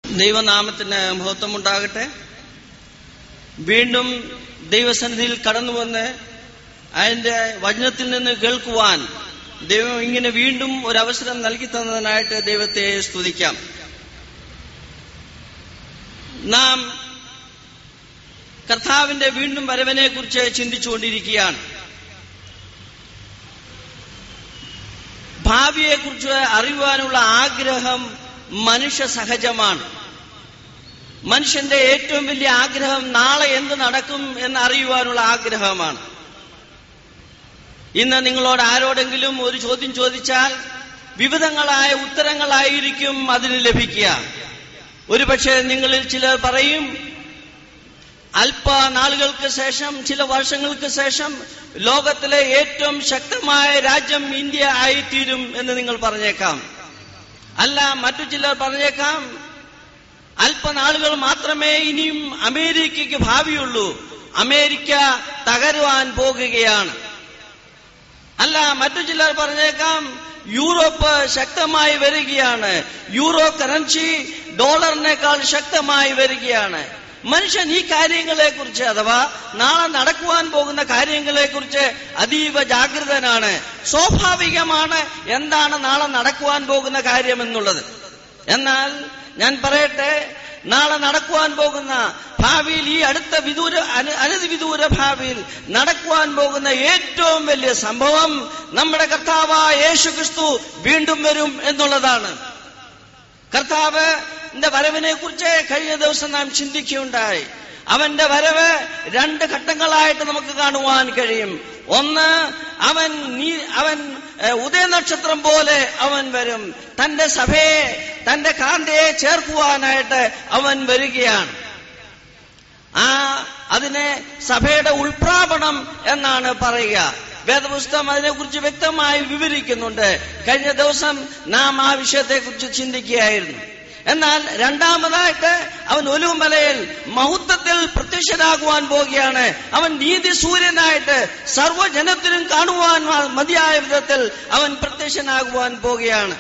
ദൈവനാമത്തിന് മഹത്വമുണ്ടാകട്ടെ വീണ്ടും ദൈവസന്നിധിയിൽ കടന്നു വന്ന് അതിന്റെ വചനത്തിൽ നിന്ന് കേൾക്കുവാൻ ദൈവം ഇങ്ങനെ വീണ്ടും ഒരു അവസരം നൽകി തന്നതിനായിട്ട് ദൈവത്തെ സ്തുതിക്കാം നാം കർത്താവിന്റെ വീണ്ടും വരവിനെ കുറിച്ച് ചിന്തിച്ചുകൊണ്ടിരിക്കുകയാണ് ഭാവിയെക്കുറിച്ച് അറിയുവാനുള്ള ആഗ്രഹം മനുഷ്യ സഹജമാണ് മനുഷ്യന്റെ ഏറ്റവും വലിയ ആഗ്രഹം നാളെ എന്ത് നടക്കും എന്ന് അറിയുവാനുള്ള ആഗ്രഹമാണ് ഇന്ന് നിങ്ങളോട് ആരോടെങ്കിലും ഒരു ചോദ്യം ചോദിച്ചാൽ വിവിധങ്ങളായ ഉത്തരങ്ങളായിരിക്കും അതിന് ലഭിക്കുക ഒരുപക്ഷെ നിങ്ങളിൽ ചിലർ പറയും അല്പ നാളുകൾക്ക് ശേഷം ചില വർഷങ്ങൾക്ക് ശേഷം ലോകത്തിലെ ഏറ്റവും ശക്തമായ രാജ്യം ഇന്ത്യ ആയിത്തീരും എന്ന് നിങ്ങൾ പറഞ്ഞേക്കാം അല്ല മറ്റു ചിലർ പറഞ്ഞേക്കാം അല്പനാളുകൾ മാത്രമേ ഇനിയും അമേരിക്കയ്ക്ക് ഭാവിയുള്ളൂ അമേരിക്ക തകരുവാൻ പോകുകയാണ് അല്ല മറ്റു ചിലർ പറഞ്ഞേക്കാം യൂറോപ്പ് ശക്തമായി വരികയാണ് യൂറോ കറൻസി ഡോളറിനേക്കാൾ ശക്തമായി വരികയാണ് മനുഷ്യൻ ഈ കാര്യങ്ങളെ കുറിച്ച് അഥവാ നാളെ നടക്കുവാൻ പോകുന്ന കാര്യങ്ങളെ കുറിച്ച് അതീവ ജാഗ്രതനാണ് സ്വാഭാവികമാണ് എന്താണ് നാളെ നടക്കുവാൻ പോകുന്ന കാര്യം എന്നുള്ളത് എന്നാൽ ഞാൻ പറയട്ടെ നാളെ നടക്കുവാൻ പോകുന്ന ഭാവിയിൽ ഈ അടുത്ത വിദൂര അനധി വിദൂര ഭാവിയിൽ നടക്കുവാൻ പോകുന്ന ഏറ്റവും വലിയ സംഭവം നമ്മുടെ കർത്താവായ യേശു ക്രിസ്തു വീണ്ടും വരും എന്നുള്ളതാണ് കർത്താവ് വരവിനെ കുറിച്ച് കഴിഞ്ഞ ദിവസം നാം ചിന്തിക്കുകയുണ്ടായി അവന്റെ വരവ് രണ്ട് ഘട്ടങ്ങളായിട്ട് നമുക്ക് കാണുവാൻ കഴിയും ഒന്ന് അവൻ നീ അവൻ ഉദയനക്ഷത്രം പോലെ അവൻ വരും തന്റെ സഭയെ തന്റെ കാന്തയെ ചേർക്കുവാനായിട്ട് അവൻ വരികയാണ് ആ അതിനെ സഭയുടെ ഉൾപ്രാപണം എന്നാണ് പറയുക വേദപുസ്തകം അതിനെക്കുറിച്ച് വ്യക്തമായി വിവരിക്കുന്നുണ്ട് കഴിഞ്ഞ ദിവസം നാം ആ വിഷയത്തെക്കുറിച്ച് ചിന്തിക്കുകയായിരുന്നു എന്നാൽ രണ്ടാമതായിട്ട് അവൻ ഒലുമലയിൽ മഹത്വത്തിൽ പ്രത്യക്ഷനാകുവാൻ പോവുകയാണ് അവൻ നീതി സൂര്യനായിട്ട് സർവ്വജനത്തിനും കാണുവാൻ മതിയായ വിധത്തിൽ അവൻ പ്രത്യക്ഷനാകുവാൻ പോവുകയാണ്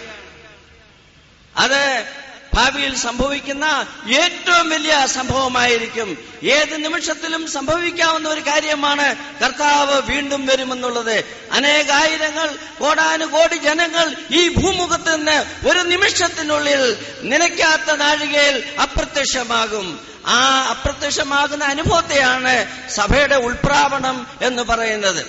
അത് ഭാവിയിൽ സംഭവിക്കുന്ന ഏറ്റവും വലിയ സംഭവമായിരിക്കും ഏത് നിമിഷത്തിലും സംഭവിക്കാവുന്ന ഒരു കാര്യമാണ് കർത്താവ് വീണ്ടും വരുമെന്നുള്ളത് അനേകായിരങ്ങൾ കോടാനുകോടി ജനങ്ങൾ ഈ ഭൂമുഖത്ത് നിന്ന് ഒരു നിമിഷത്തിനുള്ളിൽ നിലയ്ക്കാത്ത നാഴികയിൽ അപ്രത്യക്ഷമാകും ആ അപ്രത്യക്ഷമാകുന്ന അനുഭവത്തെയാണ് സഭയുടെ ഉൾപ്രാവണം എന്ന് പറയുന്നത്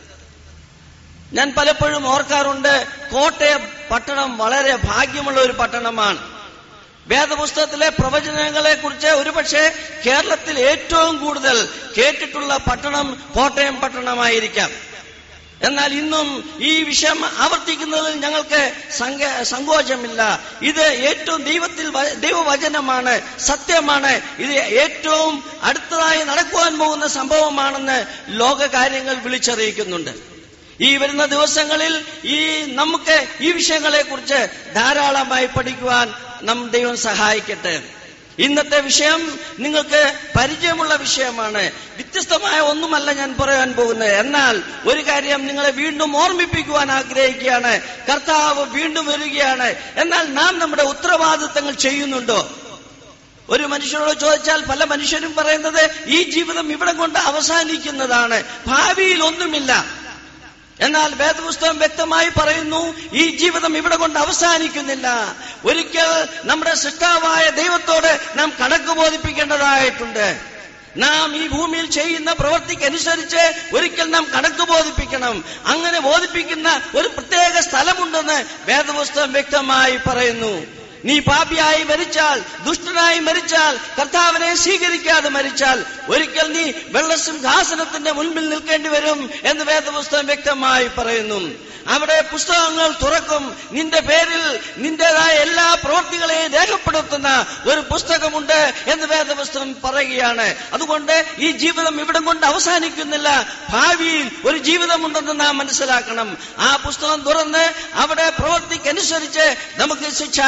ഞാൻ പലപ്പോഴും ഓർക്കാറുണ്ട് കോട്ടയം പട്ടണം വളരെ ഭാഗ്യമുള്ള ഒരു പട്ടണമാണ് വേദപുസ്തകത്തിലെ പ്രവചനങ്ങളെ കുറിച്ച് ഒരുപക്ഷെ കേരളത്തിൽ ഏറ്റവും കൂടുതൽ കേട്ടിട്ടുള്ള പട്ടണം കോട്ടയം പട്ടണമായിരിക്കാം എന്നാൽ ഇന്നും ഈ വിഷയം ആവർത്തിക്കുന്നതിൽ ഞങ്ങൾക്ക് സങ്കോചമില്ല ഇത് ഏറ്റവും ദൈവത്തിൽ ദൈവവചനമാണ് സത്യമാണ് ഇത് ഏറ്റവും അടുത്തതായി നടക്കുവാൻ പോകുന്ന സംഭവമാണെന്ന് ലോക കാര്യങ്ങൾ വിളിച്ചറിയിക്കുന്നുണ്ട് ഈ വരുന്ന ദിവസങ്ങളിൽ ഈ നമുക്ക് ഈ വിഷയങ്ങളെ കുറിച്ച് ധാരാളമായി പഠിക്കുവാൻ നം ദൈവം സഹായിക്കട്ടെ ഇന്നത്തെ വിഷയം നിങ്ങൾക്ക് പരിചയമുള്ള വിഷയമാണ് വ്യത്യസ്തമായ ഒന്നുമല്ല ഞാൻ പറയാൻ പോകുന്നത് എന്നാൽ ഒരു കാര്യം നിങ്ങളെ വീണ്ടും ഓർമ്മിപ്പിക്കുവാൻ ആഗ്രഹിക്കുകയാണ് കർത്താവ് വീണ്ടും വരികയാണ് എന്നാൽ നാം നമ്മുടെ ഉത്തരവാദിത്തങ്ങൾ ചെയ്യുന്നുണ്ടോ ഒരു മനുഷ്യനോട് ചോദിച്ചാൽ പല മനുഷ്യരും പറയുന്നത് ഈ ജീവിതം ഇവിടെ കൊണ്ട് അവസാനിക്കുന്നതാണ് ഭാവിയിൽ ഒന്നുമില്ല എന്നാൽ വേദപുസ്തകം വ്യക്തമായി പറയുന്നു ഈ ജീവിതം ഇവിടെ കൊണ്ട് അവസാനിക്കുന്നില്ല ഒരിക്കൽ നമ്മുടെ സൃഷ്ടാവായ ദൈവത്തോട് നാം കണക്ക് ബോധിപ്പിക്കേണ്ടതായിട്ടുണ്ട് നാം ഈ ഭൂമിയിൽ ചെയ്യുന്ന പ്രവൃത്തിക്കനുസരിച്ച് ഒരിക്കൽ നാം കണക്ക് ബോധിപ്പിക്കണം അങ്ങനെ ബോധിപ്പിക്കുന്ന ഒരു പ്രത്യേക സ്ഥലമുണ്ടെന്ന് വേദപുസ്തകം വ്യക്തമായി പറയുന്നു നീ പാപിയായി മരിച്ചാൽ ദുഷ്ടനായി മരിച്ചാൽ കർത്താവിനെ സ്വീകരിക്കാതെ മരിച്ചാൽ ഒരിക്കൽ നീ വെള്ളസിംഹാസനത്തിന്റെ മുൻപിൽ നിൽക്കേണ്ടി വരും എന്ന് വേദപുസ്തകം വ്യക്തമായി പറയുന്നു അവിടെ പുസ്തകങ്ങൾ തുറക്കും നിന്റെ പേരിൽ നിന്റേതായ എല്ലാ പ്രവൃത്തികളെയും രേഖപ്പെടുത്തുന്ന ഒരു പുസ്തകമുണ്ട് എന്ന് വേദപുസ്തകം പറയുകയാണ് അതുകൊണ്ട് ഈ ജീവിതം ഇവിടം കൊണ്ട് അവസാനിക്കുന്നില്ല ഭാവിയിൽ ഒരു ജീവിതമുണ്ടെന്ന് നാം മനസ്സിലാക്കണം ആ പുസ്തകം തുറന്ന് അവിടെ പ്രവൃത്തിക്കനുസരിച്ച് നമുക്ക് ശിക്ഷാവിധി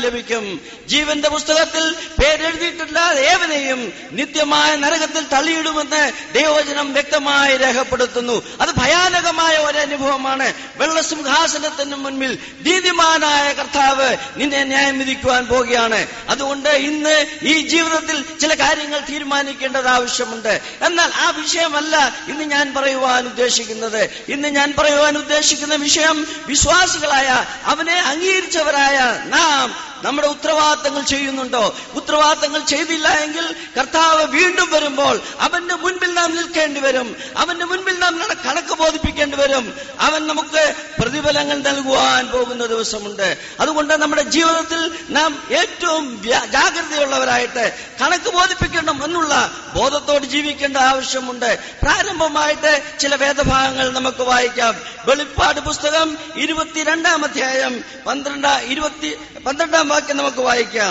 ലഭിക്കും ജീവന്റെ പുസ്തകത്തിൽ പേരെഴുതിയിട്ടില്ലാതെ ഏവനെയും നിത്യമായ നരകത്തിൽ തള്ളിയിടുമെന്ന് ദൈവവചനം വ്യക്തമായി രേഖപ്പെടുത്തുന്നു അത് ഭയാനകമായ ഒരു അനുഭവമാണ് വെള്ളസിംഹാസനത്തിന് മുൻപിൽ നീതിമാനായ കർത്താവ് നിന്നെ ന്യായം വിധിക്കുവാൻ പോവുകയാണ് അതുകൊണ്ട് ഇന്ന് ഈ ജീവിതത്തിൽ ചില കാര്യങ്ങൾ തീരുമാനിക്കേണ്ടത് ആവശ്യമുണ്ട് എന്നാൽ ആ വിഷയമല്ല ഇന്ന് ഞാൻ പറയുവാൻ ഉദ്ദേശിക്കുന്നത് ഇന്ന് ഞാൻ പറയുവാൻ ഉദ്ദേശിക്കുന്ന വിഷയം വിശ്വാസികളായ അവനെ അംഗീകരിച്ചവരായ നാം നമ്മുടെ ഉത്തരവാദിത്തങ്ങൾ ചെയ്യുന്നുണ്ടോ ഉത്തരവാദിത്തങ്ങൾ ചെയ്തില്ല എങ്കിൽ കർത്താവ് വീണ്ടും വരുമ്പോൾ അവന്റെ മുൻപിൽ നാം നിൽക്കേണ്ടി വരും അവന്റെ മുൻപിൽ നാം നട- കണക്ക് ബോധിപ്പിക്കേണ്ടി വരും അവൻ നമുക്ക് പ്രതിഫലങ്ങൾ നൽകുവാൻ പോകുന്ന ദിവസമുണ്ട് അതുകൊണ്ട് നമ്മുടെ ജീവിതത്തിൽ നാം ഏറ്റവും വ്യ- ജാഗ്രതയുള്ളവരായിട്ട് കണക്ക് ബോധിപ്പിക്കണം എന്നുള്ള ബോധത്തോട് ജീവിക്കേണ്ട ആവശ്യമുണ്ട് പ്രാരംഭമായിട്ട് ചില വേദഭാഗങ്ങൾ നമുക്ക് വായിക്കാം വെളിപ്പാട് പുസ്തകം ഇരുപത്തിരണ്ടാം അധ്യായം പന്ത്രണ്ട് ഇരുപത്തി പന്ത്രണ്ടാം വാക്യം നമുക്ക് വായിക്കാം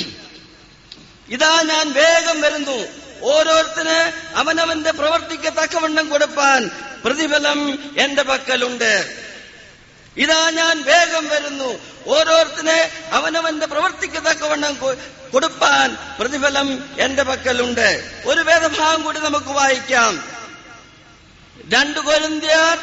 ഇതാ ഞാൻ വേഗം വരുന്നു ഓരോരുത്തന് അവനവന്റെ പ്രവർത്തിക്ക് തക്കവണ്ണം കൊടുപ്പാൻ പ്രതിഫലം എന്റെ പക്കലുണ്ട് ഇതാ ഞാൻ വേഗം വരുന്നു ഓരോരുത്തന് അവനവന്റെ പ്രവർത്തിക്ക് തക്കവണ്ണം കൊ- കൊടുപ്പാൻ പ്രതിഫലം എന്റെ പക്കലുണ്ട് ഒരു വേദഭാഗം കൂടി നമുക്ക് വായിക്കാം രണ്ടു കൊരിന്ത്യർ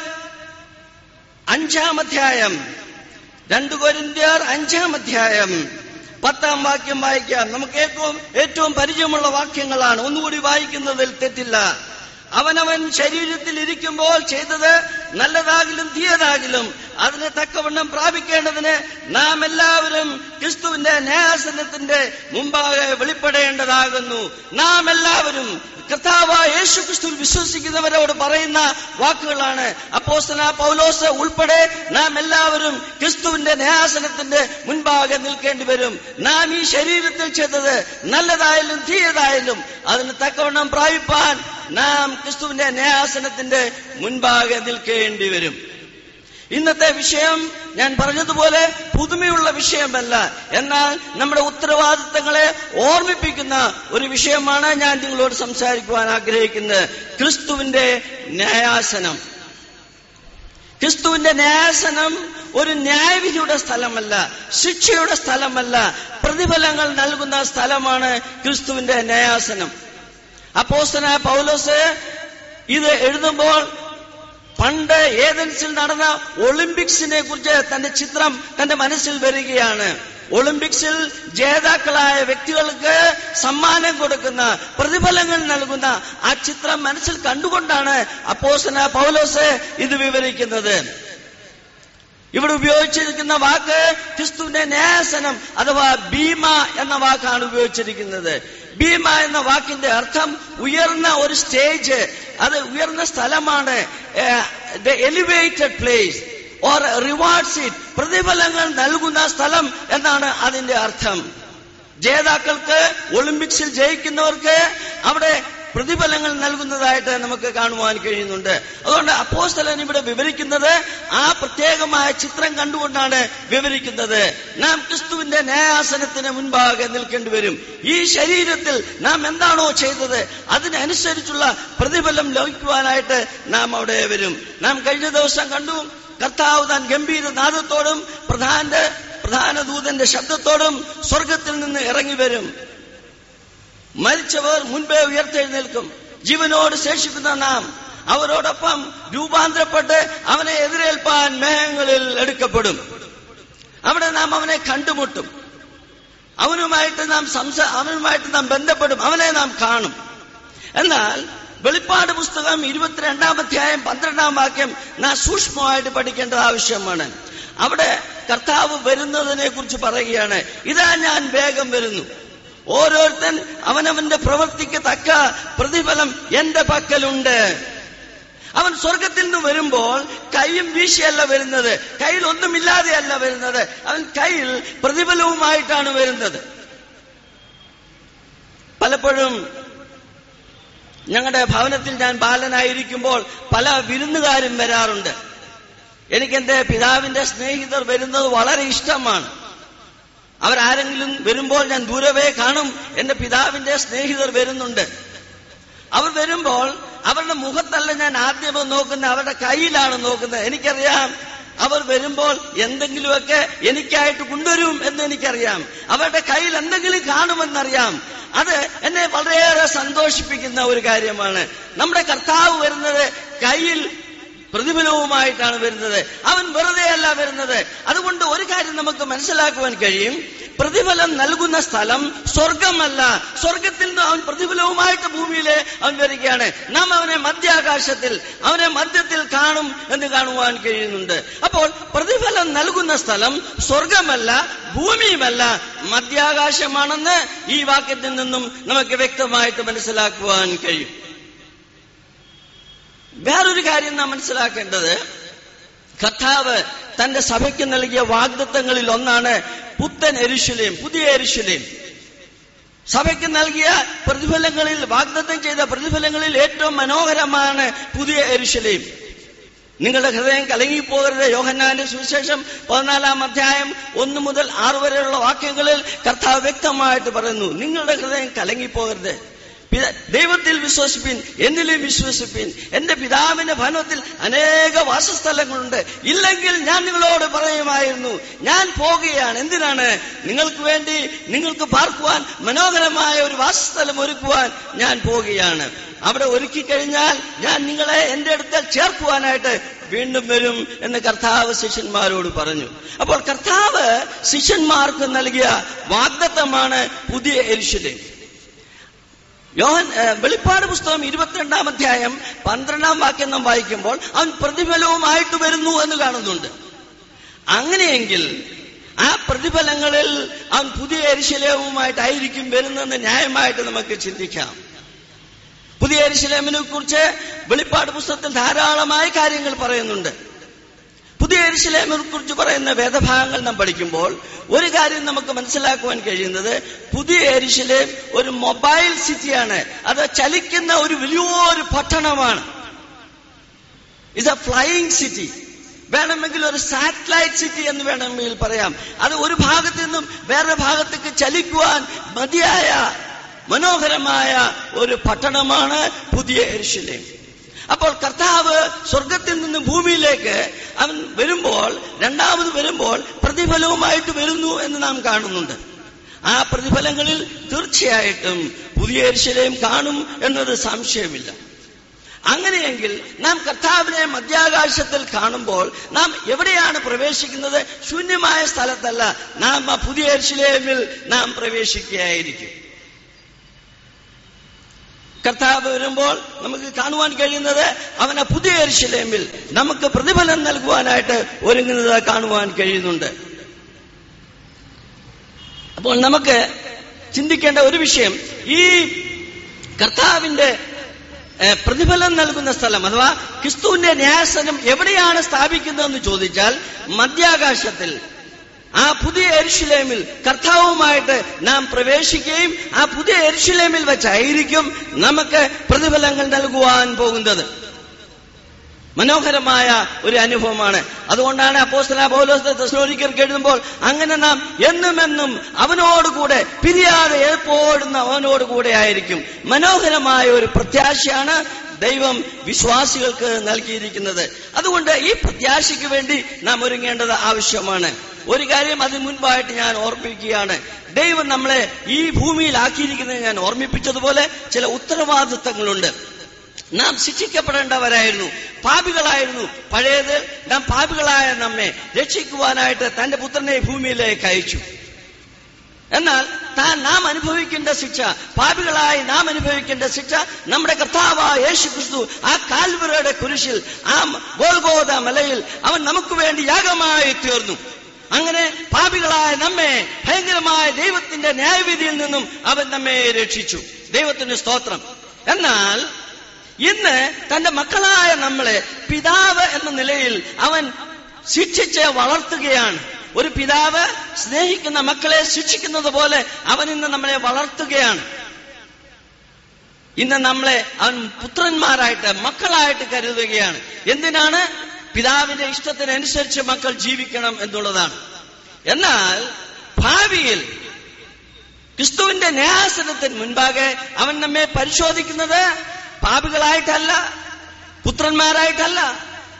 അഞ്ചാം അധ്യായം രണ്ടു കൊരിന്ത്യർ അഞ്ചാം അധ്യായം പത്താം വാക്യം വായിക്കാം നമുക്ക് ഏറ്റവും ഏറ്റവും പരിചയമുള്ള വാക്യങ്ങളാണ് ഒന്നുകൂടി വായിക്കുന്നതിൽ തെറ്റില്ല അവനവൻ ശരീരത്തിൽ ഇരിക്കുമ്പോൾ ചെയ്തത് നല്ലതാകിലും തീയതാകിലും അതിന് തക്കവണ്ണം പ്രാപിക്കേണ്ടതിന് നാം എല്ലാവരും ക്രിസ്തുവിന്റെ ന്യായാസനത്തിന്റെ മുമ്പാകെ വെളിപ്പെടേണ്ടതാകുന്നു നാം എല്ലാവരും കർത്താവായ യേശു ക്രിസ്തുവിൽ വിശ്വസിക്കുന്നവരോട് പറയുന്ന വാക്കുകളാണ് അപ്പോസ്തല പൗലോസ് ഉൾപ്പെടെ നാം എല്ലാവരും ക്രിസ്തുവിന്റെ ന്യായാസനത്തിന്റെ മുൻപാകെ നിൽക്കേണ്ടി വരും നാം ഈ ശരീരത്തിൽ ചെയ്തത് നല്ലതായാലും തീയതായാലും അതിന് തക്കവണ്ണം പ്രാപിപ്പാൻ നാം ക്രിസ്തുവിന്റെ ന്യായാസനത്തിന്റെ മുൻപാകെ നിൽക്കേണ്ടി വരും ഇന്നത്തെ വിഷയം ഞാൻ പറഞ്ഞതുപോലെ പുതുമയുള്ള വിഷയമല്ല എന്നാൽ നമ്മുടെ ഉത്തരവാദിത്തങ്ങളെ ഓർമ്മിപ്പിക്കുന്ന ഒരു വിഷയമാണ് ഞാൻ നിങ്ങളോട് സംസാരിക്കുവാൻ ആഗ്രഹിക്കുന്നത് ക്രിസ്തുവിന്റെ ന്യായാസനം ക്രിസ്തുവിന്റെ ന്യായാസനം ഒരു ന്യായവിധിയുടെ സ്ഥലമല്ല ശിക്ഷയുടെ സ്ഥലമല്ല പ്രതിഫലങ്ങൾ നൽകുന്ന സ്ഥലമാണ് ക്രിസ്തുവിന്റെ ന്യായാസനം അപ്പോസ്തന പൗലോസ് ഇത് എഴുതുമ്പോൾ പണ്ട് ഏതൻസിൽ നടന്ന ഒളിമ്പിക്സിനെ കുറിച്ച് തന്റെ ചിത്രം തന്റെ മനസ്സിൽ വരികയാണ് ഒളിമ്പിക്സിൽ ജേതാക്കളായ വ്യക്തികൾക്ക് സമ്മാനം കൊടുക്കുന്ന പ്രതിഫലങ്ങൾ നൽകുന്ന ആ ചിത്രം മനസ്സിൽ കണ്ടുകൊണ്ടാണ് അപ്പോസന പൗലോസ് ഇത് വിവരിക്കുന്നത് ഇവിടെ ഉപയോഗിച്ചിരിക്കുന്ന വാക്ക് ക്രിസ്തുവിന്റെ ന്യായാസനം അഥവാ ഭീമ എന്ന വാക്കാണ് ഉപയോഗിച്ചിരിക്കുന്നത് ഭീമ എന്ന വാക്കിന്റെ അർത്ഥം ഉയർന്ന ഒരു സ്റ്റേജ് അത് ഉയർന്ന സ്ഥലമാണ് elevated place or reward seat പ്രതിഫലങ്ങൾ നൽകുന്ന സ്ഥലം എന്നാണ് അതിന്റെ അർത്ഥം ജേതാക്കൾക്ക് ഒളിമ്പിക്സിൽ ജയിക്കുന്നവർക്ക് അവിടെ പ്രതിഫലങ്ങൾ നൽകുന്നതായിട്ട് നമുക്ക് കാണുവാൻ കഴിയുന്നുണ്ട് അതുകൊണ്ട് അപ്പോസ്തലൻ ഇവിടെ വിവരിക്കുന്നത് ആ പ്രത്യേകമായ ചിത്രം കണ്ടുകൊണ്ടാണ് വിവരിക്കുന്നത് നാം ക്രിസ്തുവിന്റെ ന്യായാസനത്തിന് മുൻപാകെ നിൽക്കേണ്ടി വരും ഈ ശരീരത്തിൽ നാം എന്താണോ ചെയ്തത് അതിനനുസരിച്ചുള്ള പ്രതിഫലം ലഭിക്കുവാനായിട്ട് നാം അവിടെ വരും നാം കഴിഞ്ഞ ദിവസം കണ്ടു കർത്താവ് താൻ ഗംഭീര നാദത്തോടും പ്രധാന പ്രധാന ദൂതന്റെ ശബ്ദത്തോടും സ്വർഗത്തിൽ നിന്ന് ഇറങ്ങി വരും മരിച്ചവർ മുൻപേ ഉയർത്തെഴുന്നേൽക്കും ജീവനോട് ശേഷിക്കുന്ന നാം അവരോടൊപ്പം രൂപാന്തരപ്പെട്ട് അവനെ എതിരേൽപ്പാൻ മേഘങ്ങളിൽ എടുക്കപ്പെടും അവിടെ നാം അവനെ കണ്ടുമുട്ടും അവനുമായിട്ട് നാം സംസാ അവനുമായിട്ട് നാം ബന്ധപ്പെടും അവനെ നാം കാണും എന്നാൽ വെളിപ്പാട് പുസ്തകം ഇരുപത്തിരണ്ടാം അധ്യായം പന്ത്രണ്ടാം വാക്യം നാം സൂക്ഷ്മമായിട്ട് പഠിക്കേണ്ടത് ആവശ്യമാണ് അവിടെ കർത്താവ് വരുന്നതിനെ കുറിച്ച് പറയുകയാണ് ഇതാ ഞാൻ വേഗം വരുന്നു ഓരോരുത്തൻ അവനവന്റെ പ്രവൃത്തിക്ക് തക്ക പ്രതിഫലം എന്റെ പക്കലുണ്ട് അവൻ സ്വർഗത്തിൽ നിന്ന് വരുമ്പോൾ കൈയും വീശിയല്ല വരുന്നത് കയ്യിൽ ഒന്നുമില്ലാതെയല്ല വരുന്നത് അവൻ കയ്യിൽ പ്രതിഫലവുമായിട്ടാണ് വരുന്നത് പലപ്പോഴും ഞങ്ങളുടെ ഭവനത്തിൽ ഞാൻ ബാലനായിരിക്കുമ്പോൾ പല വിരുന്നുകാരും വരാറുണ്ട് എനിക്ക് എന്റെ പിതാവിന്റെ സ്നേഹിതർ വരുന്നത് വളരെ ഇഷ്ടമാണ് അവരാരെങ്കിലും വരുമ്പോൾ ഞാൻ ദൂരവേ കാണും എന്റെ പിതാവിന്റെ സ്നേഹിതർ വരുന്നുണ്ട് അവർ വരുമ്പോൾ അവരുടെ മുഖത്തല്ല ഞാൻ ആദ്യം നോക്കുന്നത് അവരുടെ കയ്യിലാണ് നോക്കുന്നത് എനിക്കറിയാം അവർ വരുമ്പോൾ എന്തെങ്കിലുമൊക്കെ എനിക്കായിട്ട് കൊണ്ടുവരും എന്ന് എനിക്കറിയാം അവരുടെ കയ്യിൽ എന്തെങ്കിലും കാണുമെന്നറിയാം അത് എന്നെ വളരെയേറെ സന്തോഷിപ്പിക്കുന്ന ഒരു കാര്യമാണ് നമ്മുടെ കർത്താവ് വരുന്നത് കയ്യിൽ പ്രതിഫലവുമായിട്ടാണ് വരുന്നത് അവൻ വെറുതെ അല്ല വരുന്നത് അതുകൊണ്ട് ഒരു കാര്യം നമുക്ക് മനസ്സിലാക്കുവാൻ കഴിയും പ്രതിഫലം നൽകുന്ന സ്ഥലം സ്വർഗമല്ല സ്വർഗത്തിൽ നിന്ന് അവൻ പ്രതിഫലവുമായിട്ട് ഭൂമിയിലെ അവൻ വരികയാണ് നാം അവനെ മധ്യാകാശത്തിൽ അവനെ മധ്യത്തിൽ കാണും എന്ന് കാണുവാൻ കഴിയുന്നുണ്ട് അപ്പോൾ പ്രതിഫലം നൽകുന്ന സ്ഥലം സ്വർഗമല്ല ഭൂമിയുമല്ല മധ്യാകാശമാണെന്ന് ഈ വാക്യത്തിൽ നിന്നും നമുക്ക് വ്യക്തമായിട്ട് മനസ്സിലാക്കുവാൻ കഴിയും വേറൊരു കാര്യം നാം മനസ്സിലാക്കേണ്ടത് കർത്താവ് തന്റെ സഭയ്ക്ക് നൽകിയ വാഗ്ദത്തങ്ങളിൽ ഒന്നാണ് പുത്തൻ എരുശലേം പുതിയ എരുശലേം സഭയ്ക്ക് നൽകിയ പ്രതിഫലങ്ങളിൽ വാഗ്ദത്തം ചെയ്ത പ്രതിഫലങ്ങളിൽ ഏറ്റവും മനോഹരമാണ് പുതിയ എരുശലേം നിങ്ങളുടെ ഹൃദയം കലങ്ങിപ്പോകരുത് യോഹന്നാന്റെ സുവിശേഷം പതിനാലാം അധ്യായം ഒന്ന് മുതൽ ആറ് വരെയുള്ള വാക്യങ്ങളിൽ കർത്താവ് വ്യക്തമായിട്ട് പറയുന്നു നിങ്ങളുടെ ഹൃദയം കലങ്ങിപ്പോകരുത് പിത- ദൈവത്തിൽ വിശ്വസിപ്പിൻ എന്നിലും വിശ്വസിപ്പിൻ എന്റെ പിതാവിന്റെ ഭവനത്തിൽ അനേക വാസസ്ഥലങ്ങളുണ്ട് ഇല്ലെങ്കിൽ ഞാൻ നിങ്ങളോട് പറയുമായിരുന്നു ഞാൻ പോകുകയാണ് എന്തിനാണ് നിങ്ങൾക്ക് വേണ്ടി നിങ്ങൾക്ക് പാർക്കുവാൻ മനോഹരമായ ഒരു വാസസ്ഥലം ഒരുക്കുവാൻ ഞാൻ പോകുകയാണ് അവിടെ ഒരുക്കി കഴിഞ്ഞാൽ ഞാൻ നിങ്ങളെ എന്റെ അടുക്കൽ ചേർക്കുവാനായിട്ട് വീണ്ടും വരും എന്ന് കർത്താവ് ശിഷ്യന്മാരോട് പറഞ്ഞു അപ്പോൾ കർത്താവ് ശിഷ്യന്മാർക്ക് നൽകിയ വാഗ്ദത്തമാണ് പുതിയ എരിശിലേം യോഹൻ ഏഹ്, വെളിപ്പാട് പുസ്തകം ഇരുപത്തിരണ്ടാം അധ്യായം പന്ത്രണ്ടാം വാക്യം നാം വായിക്കുമ്പോൾ അവൻ പ്രതിഫലവുമായിട്ട് വരുന്നു എന്ന് കാണുന്നുണ്ട് അങ്ങനെയെങ്കിൽ ആ പ്രതിഫലങ്ങളിൽ അവൻ പുതിയ എരിശിലേവുമായിട്ടായിരിക്കും വരുന്നതെന്ന് ന്യായമായിട്ട് നമുക്ക് ചിന്തിക്കാം പുതിയ എരിശിലേമിനെ കുറിച്ച് വെളിപ്പാട് പുസ്തകത്തിൽ ധാരാളമായ കാര്യങ്ങൾ പറയുന്നുണ്ട് പുതിയ എരിശിലേമിനെ കുറിച്ച് പറയുന്ന വേദഭാഗങ്ങൾ നാം പഠിക്കുമ്പോൾ ഒരു കാര്യം നമുക്ക് മനസ്സിലാക്കുവാൻ കഴിയുന്നത് പുതിയ എരിശിലേം ഒരു മൊബൈൽ സിറ്റിയാണ് അത് ചലിക്കുന്ന ഒരു വലിയൊരു പട്ടണമാണ് ഇറ്റ്സ് എ ഫ്ലൈയിങ് സിറ്റി വേണമെങ്കിൽ ഒരു സാറ്റലൈറ്റ് സിറ്റി എന്ന് വേണമെങ്കിൽ പറയാം അത് ഒരു ഭാഗത്ത് നിന്നും വേറെ ഭാഗത്തേക്ക് ചലിക്കുവാൻ മതിയായ മനോഹരമായ ഒരു പട്ടണമാണ് പുതിയ എരിശിലേം അപ്പോൾ കർത്താവ് സ്വർഗത്തിൽ നിന്ന് ഭൂമിയിലേക്ക് അവൻ വരുമ്പോൾ രണ്ടാമത് വരുമ്പോൾ പ്രതിഫലവുമായിട്ട് വരുന്നു എന്ന് നാം കാണുന്നുണ്ട് ആ പ്രതിഫലങ്ങളിൽ തീർച്ചയായിട്ടും പുതിയ എരിശിലേം കാണും എന്നത് സംശയമില്ല അങ്ങനെയെങ്കിൽ നാം കർത്താവിനെ മധ്യാകാശത്തിൽ കാണുമ്പോൾ നാം എവിടെയാണ് പ്രവേശിക്കുന്നത് ശൂന്യമായ സ്ഥലത്തല്ല നാം ആ പുതിയ എരിശിലേമിൽ നാം പ്രവേശിക്കുകയായിരിക്കും കർത്താവ് വരുമ്പോൾ നമുക്ക് കാണുവാൻ കഴിയുന്നത് അവനെ പുതിയ എരിശിലേമിൽ നമുക്ക് പ്രതിഫലം നൽകുവാനായിട്ട് ഒരുങ്ങുന്നത് കാണുവാൻ കഴിയുന്നുണ്ട് അപ്പോൾ നമുക്ക് ചിന്തിക്കേണ്ട ഒരു വിഷയം ഈ കർത്താവിന്റെ ഏഹ്, പ്രതിഫലം നൽകുന്ന സ്ഥലം അഥവാ ക്രിസ്തുവിന്റെ ന്യായസ്ഥനം എവിടെയാണ് സ്ഥാപിക്കുന്നതെന്ന് ചോദിച്ചാൽ മധ്യാകാശത്തിൽ ആ പുതിയ എരുഷുലേമിൽ കർത്താവുമായിട്ട് നാം പ്രവേശിക്കുകയും ആ പുതിയ എരുഷുലേമിൽ വെച്ചായിരിക്കും നമുക്ക് പ്രതിഫലങ്ങൾ നൽകുവാൻ പോകുന്നത് മനോഹരമായ ഒരു അനുഭവമാണ് അതുകൊണ്ടാണ് അപ്പോസ്തല പൗലോസ് തെസ്സലോനിക്കർക്ക് എഴുതുമ്പോൾ അങ്ങനെ നാം എന്നും എന്നും അവനോടുകൂടെ പിരിയാതെ എപ്പോഴും അവനോട് കൂടെ ആയിരിക്കും മനോഹരമായ ഒരു പ്രത്യാശയാണ് ദൈവം വിശ്വാസികൾക്ക് നൽകിയിരിക്കുന്നത് അതുകൊണ്ട് ഈ പ്രത്യാശയ്ക്ക് വേണ്ടി നാം ഒരുങ്ങേണ്ടത് ആവശ്യമാണ് ഒരു കാര്യം അതിന് മുൻപായിട്ട് ഞാൻ ഓർമ്മിക്കുകയാണ് ദൈവം നമ്മളെ ഈ ഭൂമിയിലാക്കിയിരിക്കുന്നത് ഞാൻ ഓർമ്മിപ്പിച്ചതുപോലെ ചില ഉത്തരവാദിത്തങ്ങളുണ്ട് നാം ശിക്ഷിക്കപ്പെടേണ്ടവരായിരുന്നു പാപികളായിരുന്നു പഴയത് നാം പാപികളായ നമ്മെ രക്ഷിക്കുവാനായിട്ട് തന്റെ പുത്രനെ ഈ ഭൂമിയിലേക്ക് അയച്ചു എന്നാൽ താൻ നാം അനുഭവിക്കേണ്ട ശിക്ഷ പാപികളായി നാം അനുഭവിക്കേണ്ട ശിക്ഷ നമ്മുടെ കർത്താവായ യേശു ക്രിസ്തു ആ കാൽവറയുടെ കുരിശിൽ ആ ഗോൽഗോത മലയിൽ അവൻ നമുക്ക് വേണ്ടി യാഗമായി തീർന്നു അങ്ങനെ പാപികളായ നമ്മെ ഭയങ്കരമായ ദൈവത്തിന്റെ ന്യായവിധിയിൽ നിന്നും അവൻ നമ്മെ രക്ഷിച്ചു ദൈവത്തിന്റെ സ്തോത്രം എന്നാൽ ഇന്ന് തന്റെ മക്കളായ നമ്മളെ പിതാവ് എന്ന നിലയിൽ അവൻ ശിക്ഷിച്ച് വളർത്തുകയാണ് ഒരു പിതാവ് സ്നേഹിക്കുന്ന മക്കളെ ശിക്ഷിക്കുന്നത് പോലെ അവൻ ഇന്ന് നമ്മളെ വളർത്തുകയാണ് ഇന്ന് നമ്മളെ അവൻ പുത്രന്മാരായിട്ട് മക്കളായിട്ട് കരുതുകയാണ് എന്തിനാണ് പിതാവിന്റെ ഇഷ്ടത്തിനനുസരിച്ച് മക്കൾ ജീവിക്കണം എന്നുള്ളതാണ് എന്നാൽ ഭാവിയിൽ ക്രിസ്തുവിന്റെ ന്യായാസനത്തിന് മുൻപാകെ അവൻ നമ്മെ പരിശോധിക്കുന്നത് പാപികളായിട്ടല്ല പുത്രന്മാരായിട്ടല്ല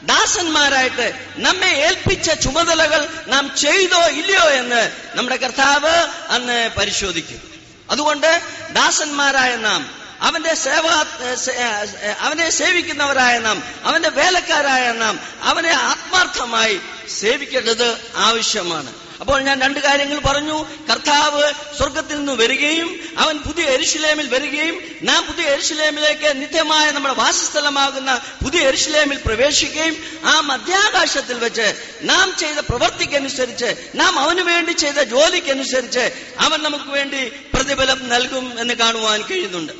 ദാസന്മാരായിട്ട് നമ്മെ ഏൽപ്പിച്ച ചുമതലകൾ നാം ചെയ്തോ ഇല്ലയോ എന്ന് നമ്മുടെ കർത്താവ് അന്ന് പരിശോധിക്കും അതുകൊണ്ട് ദാസന്മാരായ നാം അവന്റെ സേവ സേ- അവനെ സേവിക്കുന്നവരായ നാം അവന്റെ വേലക്കാരായ നാം അവനെ ആത്മാർത്ഥമായി സേവിക്കേണ്ടത് ആവശ്യമാണ് അപ്പോൾ ഞാൻ രണ്ട് കാര്യങ്ങൾ പറഞ്ഞു കർത്താവ് സ്വർഗത്തിൽ നിന്ന് വരികയും അവൻ പുതിയ എരുഷലേമിൽ വരികയും നാം പുതിയ എരുഷലേമിലേക്ക് നിത്യമായ നമ്മുടെ വാസസ്ഥലമാകുന്ന പുതിയ എരുഷലേമിൽ പ്രവേശിക്കുകയും ആ മധ്യാകാശത്തിൽ വെച്ച് നാം ചെയ്ത പ്രവർത്തിക്കനുസരിച്ച് നാം അവന് വേണ്ടി ചെയ്ത ജോലിക്കനുസരിച്ച് അവൻ നമുക്ക് വേണ്ടി പ്രതിഫലം നൽകും എന്ന് കാണുവാൻ കഴിയുന്നുണ്ട്